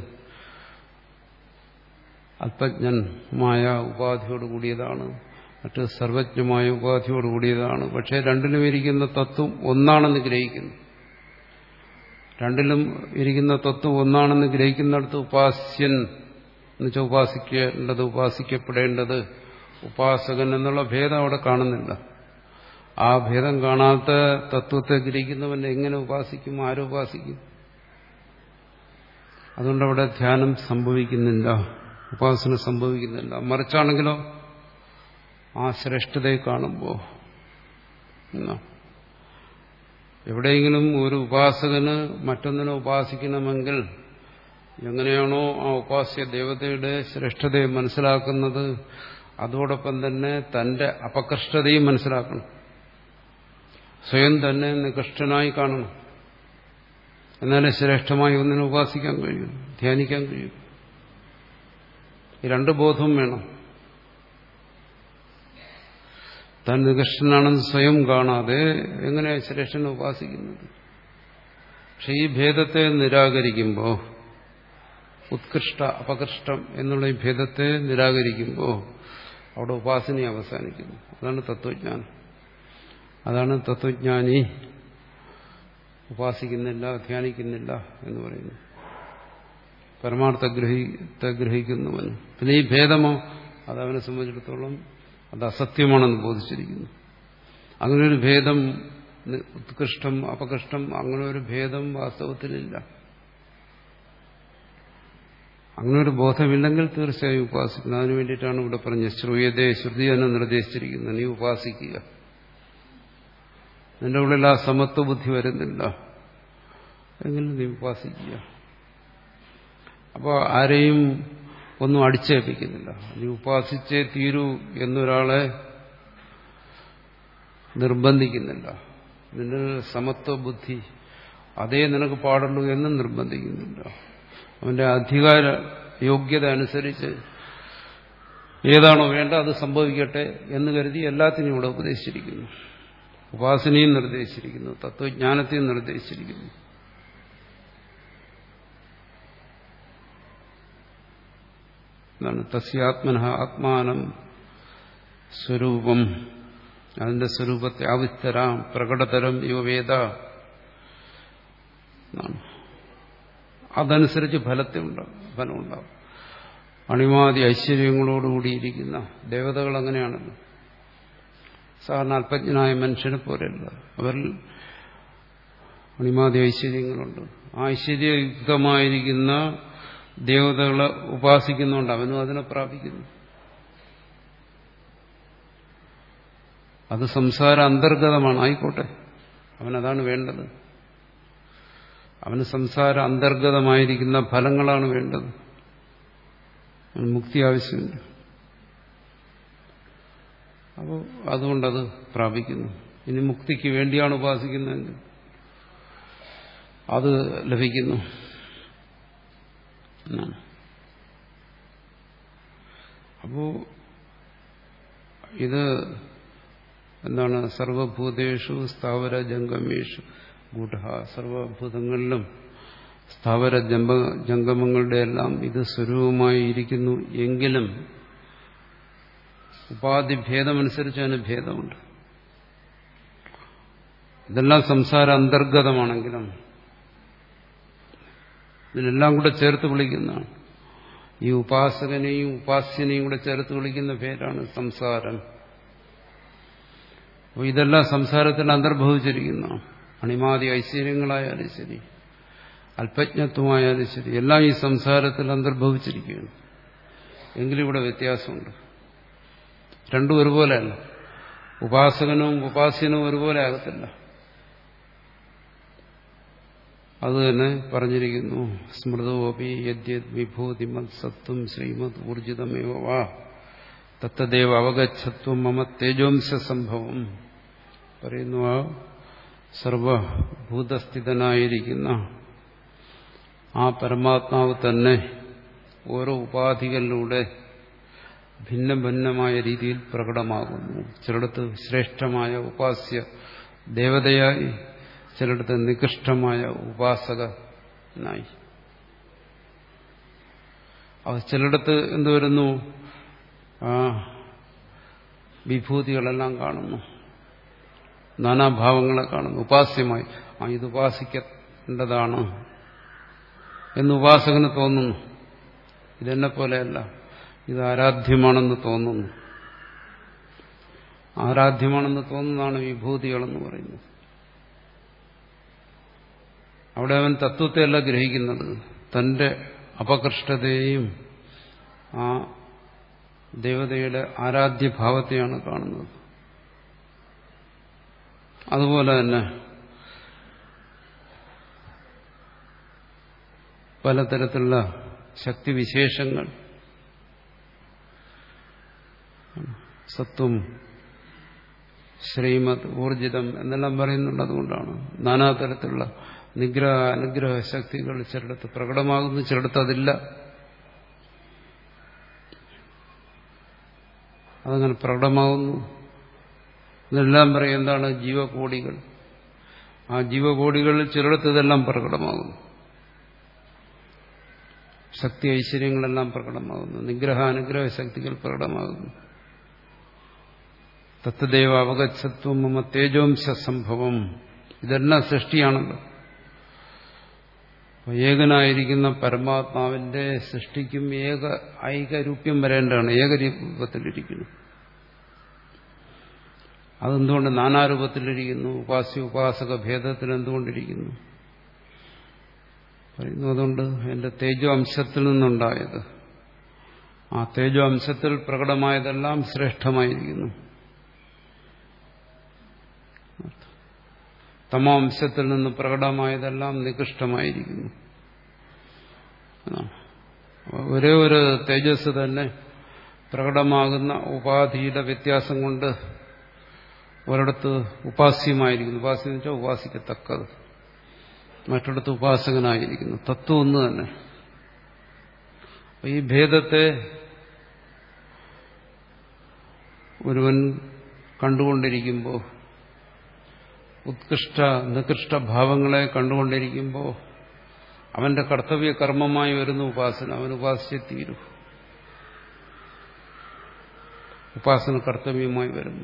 അല്പജ്ഞന്മായ ഉപാധിയോട് കൂടിയതാണ് മറ്റ് സർവജ്ഞമായ ഉപാധിയോട് കൂടിയതാണ് പക്ഷേ രണ്ടിലും ഇരിക്കുന്ന തത്വം ഒന്നാണെന്ന് ഗ്രഹിക്കുന്നു രണ്ടിലും ഇരിക്കുന്ന തത്വം ഒന്നാണെന്ന് ഗ്രഹിക്കുന്നിടത്ത് ഉപാസ്യൻ എന്നുവെച്ചാൽ ഉപാസിക്കേണ്ടത് ഉപാസിക്കപ്പെടേണ്ടത് ഉപാസകൻ എന്നുള്ള ഭേദം അവിടെ കാണുന്നില്ല ആ ഭേദം കാണാത്ത തത്വത്തെ ഗ്രഹിക്കുന്നവൻ എങ്ങനെ ഉപാസിക്കും ആരുപാസിക്കും അതുകൊണ്ട് അവിടെ ധ്യാനം സംഭവിക്കുന്നില്ല ഉപാസന സംഭവിക്കുന്നില്ല മറിച്ചാണെങ്കിലോ ആ ശ്രേഷ്ഠതയെ കാണുമ്പോൾ എവിടെയെങ്കിലും ഒരു ഉപാസകന് മറ്റൊന്നിനെ ഉപാസിക്കണമെങ്കിൽ എങ്ങനെയാണോ ആ ഉപാസ്യ ദേവതയുടെ ശ്രേഷ്ഠതയെ മനസ്സിലാക്കുന്നത് അതോടൊപ്പം തന്നെ തന്റെ അപകൃഷ്ടതയും മനസ്സിലാക്കണം സ്വയം തന്നെ നികൃഷ്ടനായി കാണണം എന്നാലേ ശ്രേഷ്ഠമായി ഒന്നിനെ ഉപാസിക്കാൻ കഴിയും ധ്യാനിക്കാൻ കഴിയും ഈ രണ്ട് ബോധവും വേണം താൻ നികൃഷ്ടനാണെന്ന് സ്വയം കാണാതെ എങ്ങനെ ശ്രേഷ്ഠനെ ഉപാസിക്കുന്നത് പക്ഷെ ഈ ഭേദത്തെ നിരാകരിക്കുമ്പോൾ ഉത്കൃഷ്ട അപകൃഷ്ടം എന്നുള്ള ഈ ഭേദത്തെ നിരാകരിക്കുമ്പോൾ അവിടെ ഉപാസന അവസാനിക്കുന്നു അതാണ് തത്വജ്ഞാനം അതാണ് തത്വജ്ഞാനി ഉപാസിക്കുന്നില്ല ധ്യാനിക്കുന്നില്ല എന്ന് പറയുന്നു പരമാർത്ഥ ഗ്രഹീത്തെ ഗ്രഹിക്കുന്നവന് പിന്നെ ഈ ഭേദമോ അതവനെ സംബന്ധിച്ചിടത്തോളം അത് അസത്യമാണെന്ന് ബോധിച്ചിരിക്കുന്നു അങ്ങനെ ഒരു ഭേദം ഉത്കൃഷ്ടം അപകൃഷ്ടം അങ്ങനെ ഒരു ഭേദം വാസ്തവത്തിലില്ല അങ്ങനെ ഒരു ബോധമില്ലെങ്കിൽ തീർച്ചയായും ഉപാസിക്കണം അതിനു വേണ്ടിയിട്ടാണ് ഇവിടെ പറഞ്ഞത് ശ്രൂയതേ ശ്രുതി തന്നെ നിർദ്ദേശിച്ചിരിക്കുന്നത് നീ ഉപാസിക്കുക നിന്റെ ഉള്ളിൽ ആ സമത്വ ബുദ്ധി വരുന്നില്ല എങ്കിൽ നീ ഉപാസിക്കുക അപ്പോൾ ആരെയും ഒന്നും അടിച്ചേൽപ്പിക്കുന്നില്ല നീ ഉപാസിച്ചേ തീരൂ എന്നൊരാളെ നിർബന്ധിക്കുന്നില്ല നിന്റെ സമത്വ ബുദ്ധി അതേ നിനക്ക് പാടുള്ളൂ എന്നും നിർബന്ധിക്കുന്നില്ല അവന്റെ അധികാര യോഗ്യത അനുസരിച്ച് ഏതാണോ വേണ്ട അത് സംഭവിക്കട്ടെ എന്ന് കരുതി എല്ലാത്തിനും ഇവിടെ ഉപദേശിച്ചിരിക്കുന്നു ഉപാസനയും നിർദ്ദേശിച്ചിരിക്കുന്നു തത്വജ്ഞാനത്തെയും നിർദ്ദേശിച്ചിരിക്കുന്നു എന്താണ് തസ്യാത്മന ആത്മാനം സ്വരൂപം അതിന്റെ സ്വരൂപത്തെ ആവിസ്തരാം പ്രകടതരം ഇവ വേദ അതനുസരിച്ച് ഫലത്തെ ഉണ്ടാവും ഫലമുണ്ടാവും അണിമാതി ഐശ്വര്യങ്ങളോടുകൂടിയിരിക്കുന്ന ദേവതകൾ അങ്ങനെയാണല്ലോ സാധാരണ അല്പജ്ഞനായ മനുഷ്യനെ പോലെയല്ല അവരിൽ അണിമാതി ഐശ്വര്യങ്ങളുണ്ട് ആ ഐശ്വര്യയുക്തമായിരിക്കുന്ന ദേവതകളെ ഉപാസിക്കുന്നുണ്ട് അവനും അതിനെ പ്രാപിക്കുന്നു അത് സംസാര അന്തർഗതമാണ് ആയിക്കോട്ടെ അവനതാണ് വേണ്ടത് അവന് സംസാര അന്തർഗതമായിരിക്കുന്ന ഫലങ്ങളാണ് വേണ്ടത് അവന് മുക്തി ആവശ്യമുണ്ട് അപ്പോൾ അതുകൊണ്ടത് പ്രാപിക്കുന്നു ഇനി മുക്തിക്ക് വേണ്ടിയാണ് ഉപാസിക്കുന്നതെങ്കിൽ അത് ലഭിക്കുന്നു എന്നാണ് അപ്പോ ഇത് എന്താണ് സർവഭൂതേഷു സ്ഥാവര ജംഗമേഷു ഗൂഢ സർവഭൂതങ്ങളിലും സ്ഥാവര ജംബ ജംഗമങ്ങളുടെ എല്ലാം ഇത് സ്വരൂപമായി ഇരിക്കുന്നു എങ്കിലും ഉപാധി ഭേദമനുസരിച്ച് അതിന് ഭേദമുണ്ട് ഇതെല്ലാം സംസാര അന്തർഗതമാണെങ്കിലും ഇതിനെല്ലാം കൂടെ ചേർത്ത് വിളിക്കുന്നതാണ് ഈ ഉപാസകനെയും ഉപാസ്യനെയും കൂടെ ചേർത്ത് വിളിക്കുന്ന പേരാണ് സംസാരം അപ്പോൾ ഇതെല്ലാം സംസാരത്തിൽ അന്തർഭവിച്ചിരിക്കുന്നതാണ് അണിമാതി ഐശ്വര്യങ്ങളായാലും ശരി അല്പജ്ഞത്വമായാലും ശരി എല്ലാം ഈ സംസാരത്തിൽ അന്തർഭവിച്ചിരിക്കുകയാണ് എങ്കിലും ഇവിടെ വ്യത്യാസമുണ്ട് രണ്ടും ഒരുപോലെയല്ല ഉപാസകനും ഉപാസ്യനും ഒരുപോലെ ആകത്തില്ല അത് തന്നെ പറഞ്ഞിരിക്കുന്നു സ്മൃതോപി യദ്യത് വിഭൂതി മത് സത്വം ശ്രീമത് ഊർജിതമേവ വാ തത്തദേവ അവഗച്ഛത്വം മമ തേജോംശ സംഭവം പറയുന്നു ആ സർവഭൂതസ്ഥിതനായിരിക്കുന്ന ആ പരമാത്മാവ് തന്നെ ഓരോ ഉപാധികളിലൂടെ ഭിന്ന ഭിന്നമായ രീതിയിൽ പ്രകടമാകുന്നു ചിലടത്ത് ശ്രേഷ്ഠമായ ഉപാസ്യ ദേവതയായി ചിലടത്ത് നികൃഷ്ടമായ ഉപാസകനായി അത് ചിലടത്ത് എന്ത് വരുന്നു ആ വിഭൂതികളെല്ലാം കാണുന്നു നാനാഭാവങ്ങളെ കാണുന്നു ഉപാസ്യമായി ആ ഇത് ഉപാസിക്കേണ്ടതാണ് എന്ന് ഉപാസകന് തോന്നുന്നു ഇതെന്നെ പോലെയല്ല ഇത് ആരാധ്യമാണെന്ന് തോന്നുന്നു ആരാധ്യമാണെന്ന് തോന്നുന്നതാണ് വിഭൂതികളെന്ന് പറയുന്നത് അവിടെ അവൻ തത്വത്തെയല്ല ഗ്രഹിക്കുന്നത് തന്റെ അപകൃഷ്ടതയെയും ആ ദേവതയുടെ ആരാധ്യഭാവത്തെയാണ് കാണുന്നത് അതുപോലെ തന്നെ പലതരത്തിലുള്ള ശക്തിവിശേഷങ്ങൾ സത്വം ശ്രീമത് ഊർജിതം എന്നെല്ലാം പറയുന്നുണ്ട് അതുകൊണ്ടാണ് നാനാതരത്തിലുള്ള നിഗ്രഹ അനുഗ്രഹ ശക്തികൾ ചിലടത്ത് പ്രകടമാകുന്നു ചിലടത്ത് അതില്ല അതങ്ങനെ പ്രകടമാകുന്നു ഇതെല്ലാം പറയും എന്താണ് ജീവകോടികൾ ആ ജീവകോടികളിൽ ചിലടത്ത് ഇതെല്ലാം പ്രകടമാകുന്നു ശക്തി ഐശ്വര്യങ്ങളെല്ലാം പ്രകടമാകുന്നു നിഗ്രഹ അനുഗ്രഹ ശക്തികൾ പ്രകടമാകുന്നു തത്വദേവ അവഗച്ഛത്വം മമ തേജോംശ സംഭവം ഇതെല്ലാം സൃഷ്ടിയാണല്ലോ ഏകനായിരിക്കുന്ന പരമാത്മാവിന്റെ സൃഷ്ടിക്കും ഏക ഐകരൂപ്യം വരേണ്ടതാണ് ഏകരൂപത്തിലിരിക്കുന്നു അതെന്തുകൊണ്ട് നാനാരൂപത്തിലിരിക്കുന്നു ഉപാസ്യ ഉപാസക ഭേദത്തിൽ എന്തുകൊണ്ടിരിക്കുന്നു പറയുന്നു അതുകൊണ്ട് എന്റെ തേജോ അംശത്തിൽ നിന്നുണ്ടായത് ആ തേജോ അംശത്തിൽ പ്രകടമായതെല്ലാം ശ്രേഷ്ഠമായിരിക്കുന്നു തമോ അംശത്തിൽ നിന്ന് പ്രകടമായതെല്ലാം നികൃഷ്ടമായിരിക്കുന്നു ഒരേ ഒരു തേജസ് തന്നെ പ്രകടമാകുന്ന ഉപാധിയുടെ വ്യത്യാസം കൊണ്ട് ഒരിടത്ത് ഉപാസ്യമായിരിക്കുന്നു ഉപാസ്യം എന്ന് വെച്ചാൽ ഉപാസിക്കത്തക്കത് മറ്റിടത്ത് ഉപാസകനായിരിക്കുന്നു തത്വം ഒന്ന് തന്നെ ഈ ഭേദത്തെ ഒരുവൻ കണ്ടുകൊണ്ടിരിക്കുമ്പോൾ ഉത്കൃഷ്ട നികൃഷ്ട ഭാവങ്ങളെ കണ്ടുകൊണ്ടിരിക്കുമ്പോൾ അവന്റെ കർത്തവ്യ കർമ്മമായി വരുന്ന ഉപാസന അവൻ ഉപാസിച്ചേ തീരൂ ഉപാസന കർത്തവ്യമായി വരുന്നു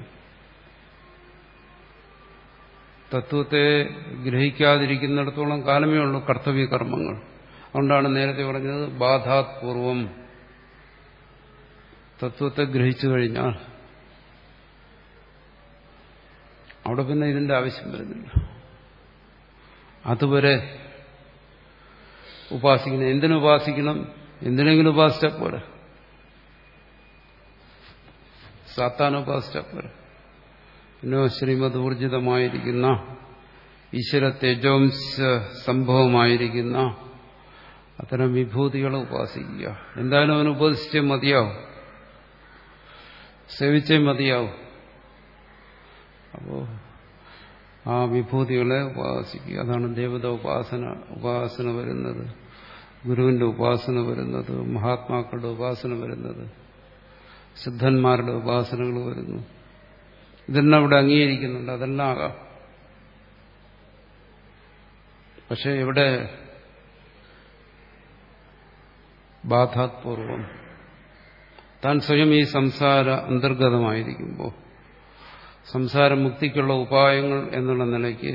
തത്വത്തെ ഗ്രഹിക്കാതിരിക്കുന്നിടത്തോളം കാലമേ ഉള്ളൂ കർത്തവ്യ കർമ്മങ്ങൾ അതുകൊണ്ടാണ് നേരത്തെ പറഞ്ഞത് ബാധാത് പൂർവം തത്വത്തെ ഗ്രഹിച്ചു കഴിഞ്ഞാൽ അവിടെ പിന്നെ ഇതിന്റെ ആവശ്യം വരുന്നില്ല അതുവരെ ഉപാസിക്കണം എന്തിനുപാസിക്കണം എന്തിനെങ്കിലും ഉപാസിച്ചാൽ പോരെ സാത്താൻ ഉപാസിച്ചാൽ പോരെ പിന്നെ ശ്രീമദ് ഊർജിതമായിരിക്കുന്ന ഈശ്വര തേജോംശ സംഭവമായിരിക്കുന്ന അത്തരം വിഭൂതികളെ ഉപാസിക്കുക എന്തായാലും അവൻ ഉപദേശിച്ചേ മതിയാവും സേവിച്ചേ മതിയാവും അപ്പോ ആ വിഭൂതികളെ ഉപാസിക്കുക അതാണ് ദേവത ഉപാസന ഉപാസന വരുന്നത് ഗുരുവിന്റെ ഉപാസന വരുന്നത് മഹാത്മാക്കളുടെ ഉപാസന വരുന്നത് സിദ്ധന്മാരുടെ ഉപാസനകൾ വരുന്നു ഇതെല്ലാം ഇവിടെ അംഗീകരിക്കുന്നുണ്ട് അതെല്ലാം ആകാം പക്ഷെ ഇവിടെ ബാധാത്പൂർവം താൻ സ്വയം ഈ സംസാര അന്തർഗതമായിരിക്കുമ്പോൾ സംസാരമുക്തിക്കുള്ള ഉപായങ്ങൾ എന്നുള്ള നിലയ്ക്ക്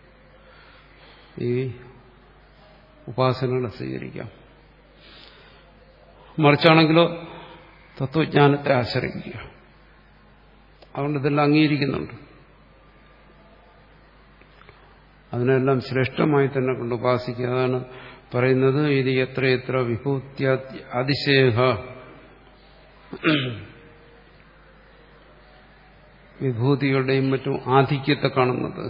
ഈ ഉപാസനകളെ സ്വീകരിക്കാം മറിച്ചാണെങ്കിലോ തത്വജ്ഞാനത്തെ ആശ്രയിക്കുക അതുകൊണ്ട് ഇതെല്ലാം അംഗീകരിക്കുന്നുണ്ട് അതിനെല്ലാം ശ്രേഷ്ഠമായി തന്നെ കൊണ്ട് ഉപാസിക്കുക അതാണ് പറയുന്നത് ഇത് എത്ര എത്ര വിഭൂത്യ അതിശേഹ വിഭൂതികളുടെയും മറ്റും ആധിക്യത്തെ കാണുന്നത്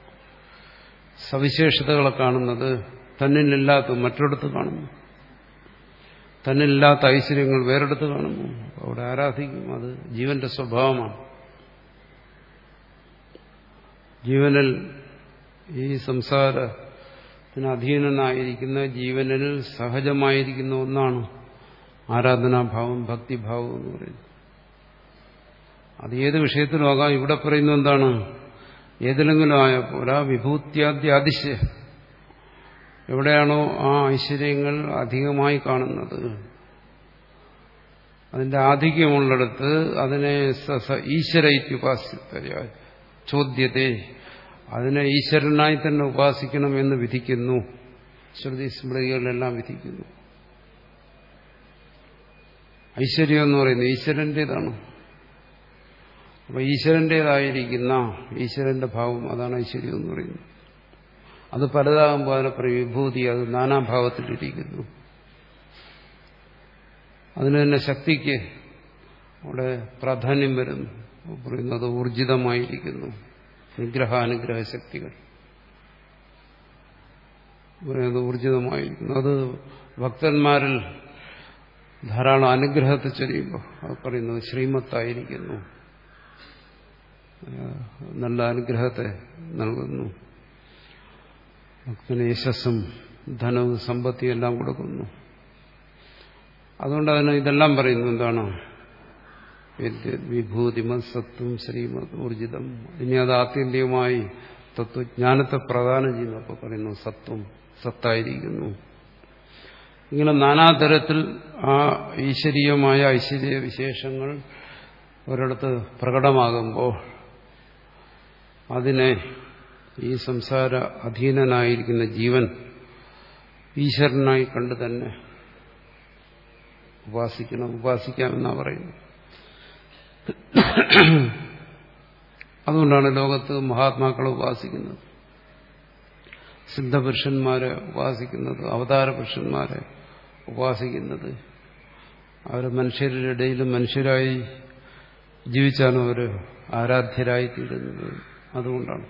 സവിശേഷതകളെ കാണുന്നത് തന്നിലില്ലാത്ത മറ്റൊരിടത്ത് കാണുന്നു തന്നിലില്ലാത്ത ഐശ്വര്യങ്ങൾ വേറെടുത്ത് കാണുന്നു അവിടെ ആരാധിക്കും അത് ജീവന്റെ സ്വഭാവമാണ് ജീവനിൽ ഈ സംസാരത്തിന് അധീനനായിരിക്കുന്ന ജീവനിൽ സഹജമായിരിക്കുന്ന ഒന്നാണ് ആരാധനാഭാവം ഭക്തിഭാവം എന്ന് പറയുന്നത് അത് ഏത് വിഷയത്തിലുമാകാം ഇവിടെ പറയുന്നത് എന്താണ് ഏതിലെങ്കിലും ആയപ്പോൾ ആ വിഭൂത്യാദ്യ അതിശയ എവിടെയാണോ ആ ഐശ്വര്യങ്ങൾ അധികമായി കാണുന്നത് അതിന്റെ ആധിക്യമുള്ളിടത്ത് അതിനെ ഈശ്വരൈത്യുപാസ്യ ചോദ്യത്തെ അതിനെ ഈശ്വരനായി തന്നെ ഉപാസിക്കണം എന്ന് വിധിക്കുന്നു ശ്രുതി സ്മൃതികളിലെല്ലാം വിധിക്കുന്നു ഐശ്വര്യം എന്ന് പറയുന്നത് ഈശ്വരന്റേതാണ് അപ്പൊ ഈശ്വരന്റേതായിരിക്കുന്ന ഈശ്വരന്റെ ഭാവം അതാണ് ഐശ്വര്യം എന്ന് പറയുന്നത് അത് പലതാകുമ്പോൾ അതിനെ പറയും വിഭൂതി അത് നാനാഭാവത്തിലിരിക്കുന്നു അതിന് തന്നെ ശക്തിക്ക് അവിടെ പ്രാധാന്യം വരുന്നു പറയുന്നത് ഊർജിതമായിരിക്കുന്നു നിഗ്രഹാനുഗ്രഹ ശക്തികൾ പറയുന്നത് ഊർജിതമായിരിക്കുന്നു അത് ഭക്തന്മാരിൽ ധാരാളം അനുഗ്രഹത്തെ ചൊരിയുമ്പോൾ അത് പറയുന്നത് ശ്രീമത്തായിരിക്കുന്നു നല്ല അനുഗ്രഹത്തെ നൽകുന്നു ഭക്തന് യശസ്സും ധനവും സമ്പത്തിയും എല്ലാം കൊടുക്കുന്നു അതുകൊണ്ട് അതിന് ഇതെല്ലാം പറയുന്നു എന്താണ് വിഭൂതിമത് സത്വം ശ്രീമത് ഊർജിതം ഇനി അത് ആത്യന്തികമായി തത്വജ്ഞാനത്തെ പ്രദാനം ചെയ്യുന്നു അപ്പോൾ പറയുന്നു സത്വം സത്തായിരിക്കുന്നു ഇങ്ങനെ നാനാതരത്തിൽ ആ ഈശ്വരീയമായ ഐശ്വര്യ വിശേഷങ്ങൾ ഒരിടത്ത് പ്രകടമാകുമ്പോൾ അതിനെ ഈ സംസാര അധീനനായിരിക്കുന്ന ജീവൻ ഈശ്വരനായി കണ്ട് തന്നെ ഉപാസിക്കണം ഉപാസിക്കാമെന്നാണ് പറയുന്നത് അതുകൊണ്ടാണ് ലോകത്ത് മഹാത്മാക്കളെ ഉപാസിക്കുന്നത് സിദ്ധപുരുഷന്മാരെ ഉപാസിക്കുന്നത് അവതാര പുരുഷന്മാരെ ഉപാസിക്കുന്നത് അവർ മനുഷ്യരുടെ ഇടയിൽ മനുഷ്യരായി ജീവിച്ചാണ് അവർ ആരാധ്യരായി തീരുന്നത് അതുകൊണ്ടാണ്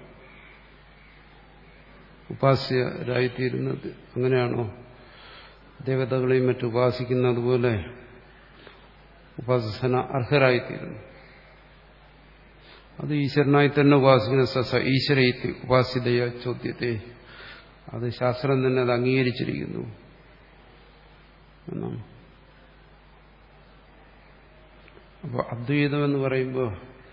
ഉപാസ്യരായിത്തീരുന്നത് അങ്ങനെയാണോ ദേവതകളെയും മറ്റും ഉപാസിക്കുന്നത് പോലെ ഉപാസന അർഹരായിത്തീരുന്നു അത് ഈശ്വരനായി തന്നെ ഉപാസിക്കുന്ന സസ ഈശ്വര ഉപാസ്യതയ ചോദ്യത്തെ അത് ശാസ്ത്രം തന്നെ അത് അംഗീകരിച്ചിരിക്കുന്നു എന്നാണ് അപ്പോൾ അദ്വൈതം എന്ന് പറയുമ്പോൾ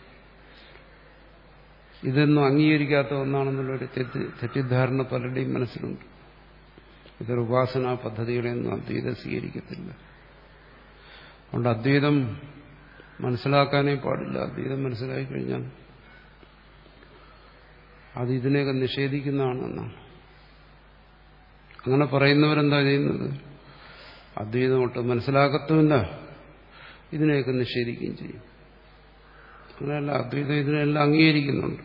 ഇതൊന്നും അംഗീകരിക്കാത്ത ഒന്നാണെന്നുള്ളൊരു തെറ്റ് തെറ്റിദ്ധാരണ പലരുടെയും മനസ്സിലുണ്ട് ഇതൊരു ഉപാസനാ പദ്ധതികളെയൊന്നും അദ്വൈതം സ്വീകരിക്കത്തില്ല അതുകൊണ്ട് അദ്വൈതം മനസ്സിലാക്കാനേ പാടില്ല അദ്വൈതം മനസ്സിലാക്കി കഴിഞ്ഞാൽ അത് ഇതിനെയൊക്കെ നിഷേധിക്കുന്നതാണെന്നാണ് അങ്ങനെ പറയുന്നവരെന്താ ചെയ്യുന്നത് അദ്വൈതം ഒട്ട് മനസ്സിലാക്കത്തുമില്ല ഇതിനെയൊക്കെ നിഷേധിക്കുകയും ചെയ്യും അങ്ങനെയല്ല അദ്വൈതം ഇതിനെല്ലാം അംഗീകരിക്കുന്നുണ്ട്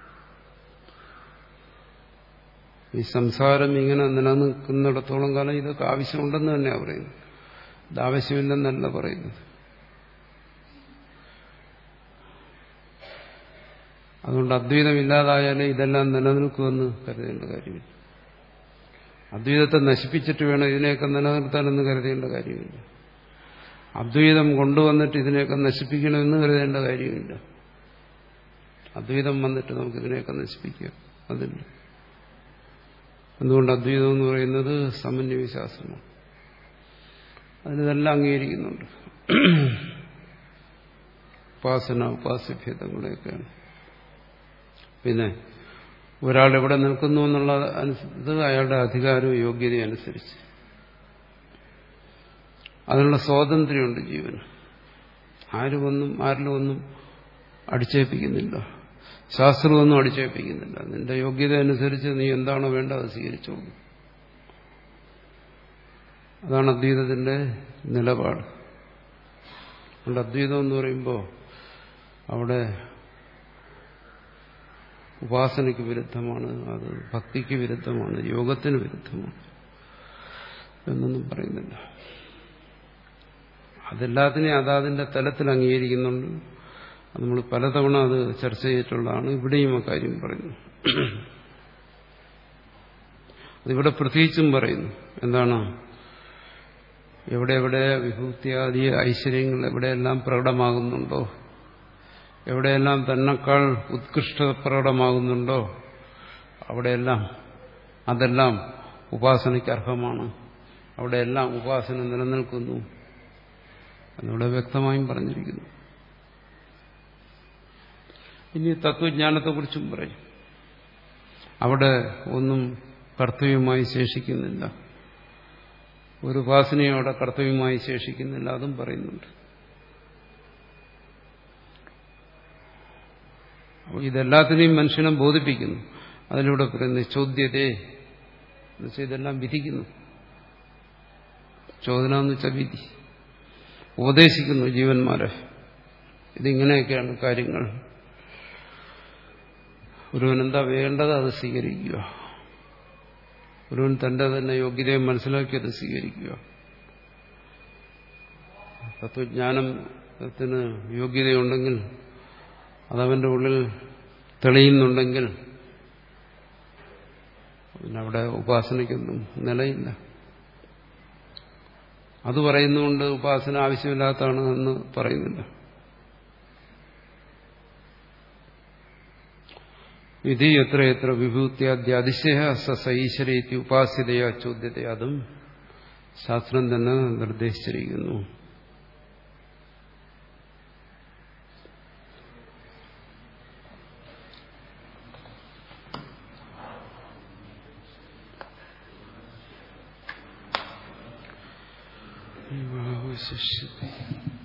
ഈ സംസാരം ഇങ്ങനെ നിലനിൽക്കുന്നിടത്തോളം കാലം ഇതൊക്കെ ആവശ്യമുണ്ടെന്ന് തന്നെയാണ് പറയുന്നത് ഇത് ആവശ്യമില്ലെന്നല്ല പറയുന്നത് അതുകൊണ്ട് അദ്വൈതം ഇല്ലാതായാലേ ഇതെല്ലാം നിലനിൽക്കുമെന്ന് കരുതേണ്ട കാര്യമില്ല അദ്വൈതത്തെ നശിപ്പിച്ചിട്ട് വേണം ഇതിനെയൊക്കെ നിലനിർത്താനെന്ന് കരുതേണ്ട കാര്യമില്ല അദ്വൈതം കൊണ്ടുവന്നിട്ട് ഇതിനെയൊക്കെ നശിപ്പിക്കണമെന്ന് കരുതേണ്ട കാര്യമില്ല അദ്വൈതം വന്നിട്ട് നമുക്ക് ഇതിനെയൊക്കെ നശിപ്പിക്കാം അതില്ല എന്തുകൊണ്ട് അദ്വൈതം എന്ന് പറയുന്നത് സമന്വയശാസ്ത്രമാണ് അതിനിതെല്ലാം അംഗീകരിക്കുന്നുണ്ട് ഉപാസന ഉപാസ്യഭേദങ്ങളെയൊക്കെയാണ് പിന്നെ ഒരാൾ എവിടെ നിൽക്കുന്നു എന്നുള്ളത് അയാളുടെ അധികാരവും യോഗ്യതയും അനുസരിച്ച് അതിനുള്ള സ്വാതന്ത്ര്യമുണ്ട് ജീവന് ആരും ഒന്നും ആരിലും ഒന്നും അടിച്ചേൽപ്പിക്കുന്നില്ല ശാസ്ത്രമൊന്നും അടിച്ചേൽപ്പിക്കുന്നില്ല നിന്റെ യോഗ്യത അനുസരിച്ച് നീ എന്താണോ വേണ്ടത് അത് സ്വീകരിച്ചോളൂ അതാണ് അദ്വൈതത്തിന്റെ നിലപാട് അതുകൊണ്ട് അദ്വൈതം എന്ന് പറയുമ്പോൾ അവിടെ ഉപാസനയ്ക്ക് വിരുദ്ധമാണ് അത് ഭക്തിക്ക് വിരുദ്ധമാണ് യോഗത്തിന് വിരുദ്ധമാണ് എന്നൊന്നും പറയുന്നില്ല അതെല്ലാത്തിനെയും അതാതിന്റെ തലത്തിൽ അംഗീകരിക്കുന്നുണ്ട് നമ്മൾ പലതവണ അത് ചർച്ച ചെയ്തിട്ടുള്ളതാണ് ഇവിടെയും ആ കാര്യം പറയുന്നു അതിവിടെ പ്രത്യേകിച്ചും പറയുന്നു എന്താണ് എവിടെ എവിടെ വിഭൂതിയാദി ഐശ്വര്യങ്ങൾ എവിടെയെല്ലാം പ്രകടമാകുന്നുണ്ടോ എവിടെയെല്ലാം തന്നെക്കാൾ ഉത്കൃഷ്ട പ്രകടമാകുന്നുണ്ടോ അവിടെയെല്ലാം അതെല്ലാം ഉപാസനയ്ക്ക് അർഹമാണ് അവിടെയെല്ലാം ഉപാസന നിലനിൽക്കുന്നു എന്നിവിടെ വ്യക്തമായും പറഞ്ഞിരിക്കുന്നു ഇനി തത്വജ്ഞാനത്തെക്കുറിച്ചും പറയും അവിടെ ഒന്നും കർത്തവ്യമായി ശേഷിക്കുന്നില്ല ഒരു ഉപാസനയും അവിടെ കർത്തവ്യമായി ശേഷിക്കുന്നില്ല അതും പറയുന്നുണ്ട് അപ്പോൾ ഇതെല്ലാത്തിനെയും മനുഷ്യനെ ബോധിപ്പിക്കുന്നു അതിലൂടെ പറയുന്ന ചോദ്യതേ എന്നുവെച്ചാൽ ഇതെല്ലാം വിധിക്കുന്നു ചോദന എന്ന് വെച്ചാൽ വിധി ഉപദേശിക്കുന്നു ജീവന്മാരെ ഇതിങ്ങനെയൊക്കെയാണ് കാര്യങ്ങൾ ഒരുവൻ എന്താ വേണ്ടത് അത് സ്വീകരിക്കുക ഒരുവൻ തന്റെ തന്നെ യോഗ്യതയെ മനസ്സിലാക്കി അത് സ്വീകരിക്കുക തത്വജ്ഞാനത്തിന് യോഗ്യതയുണ്ടെങ്കിൽ അതവന്റെ ഉള്ളിൽ തെളിയുന്നുണ്ടെങ്കിൽ പിന്നെ അവിടെ ഉപാസനയ്ക്കൊന്നും നിലയില്ല അത് പറയുന്നുകൊണ്ട് ഉപാസന ആവശ്യമില്ലാത്തതാണ് എന്ന് പറയുന്നില്ല വിധി എത്ര എത്ര വിഭൂത്യാദ്യ അതിശയ സൈശ്വര്യ ഉപാസ്യതയ ചോദ്യത അതും ശാസ്ത്രം തന്നെ നിർദ്ദേശിച്ചിരിക്കുന്നു ശിഷ്യത്തെ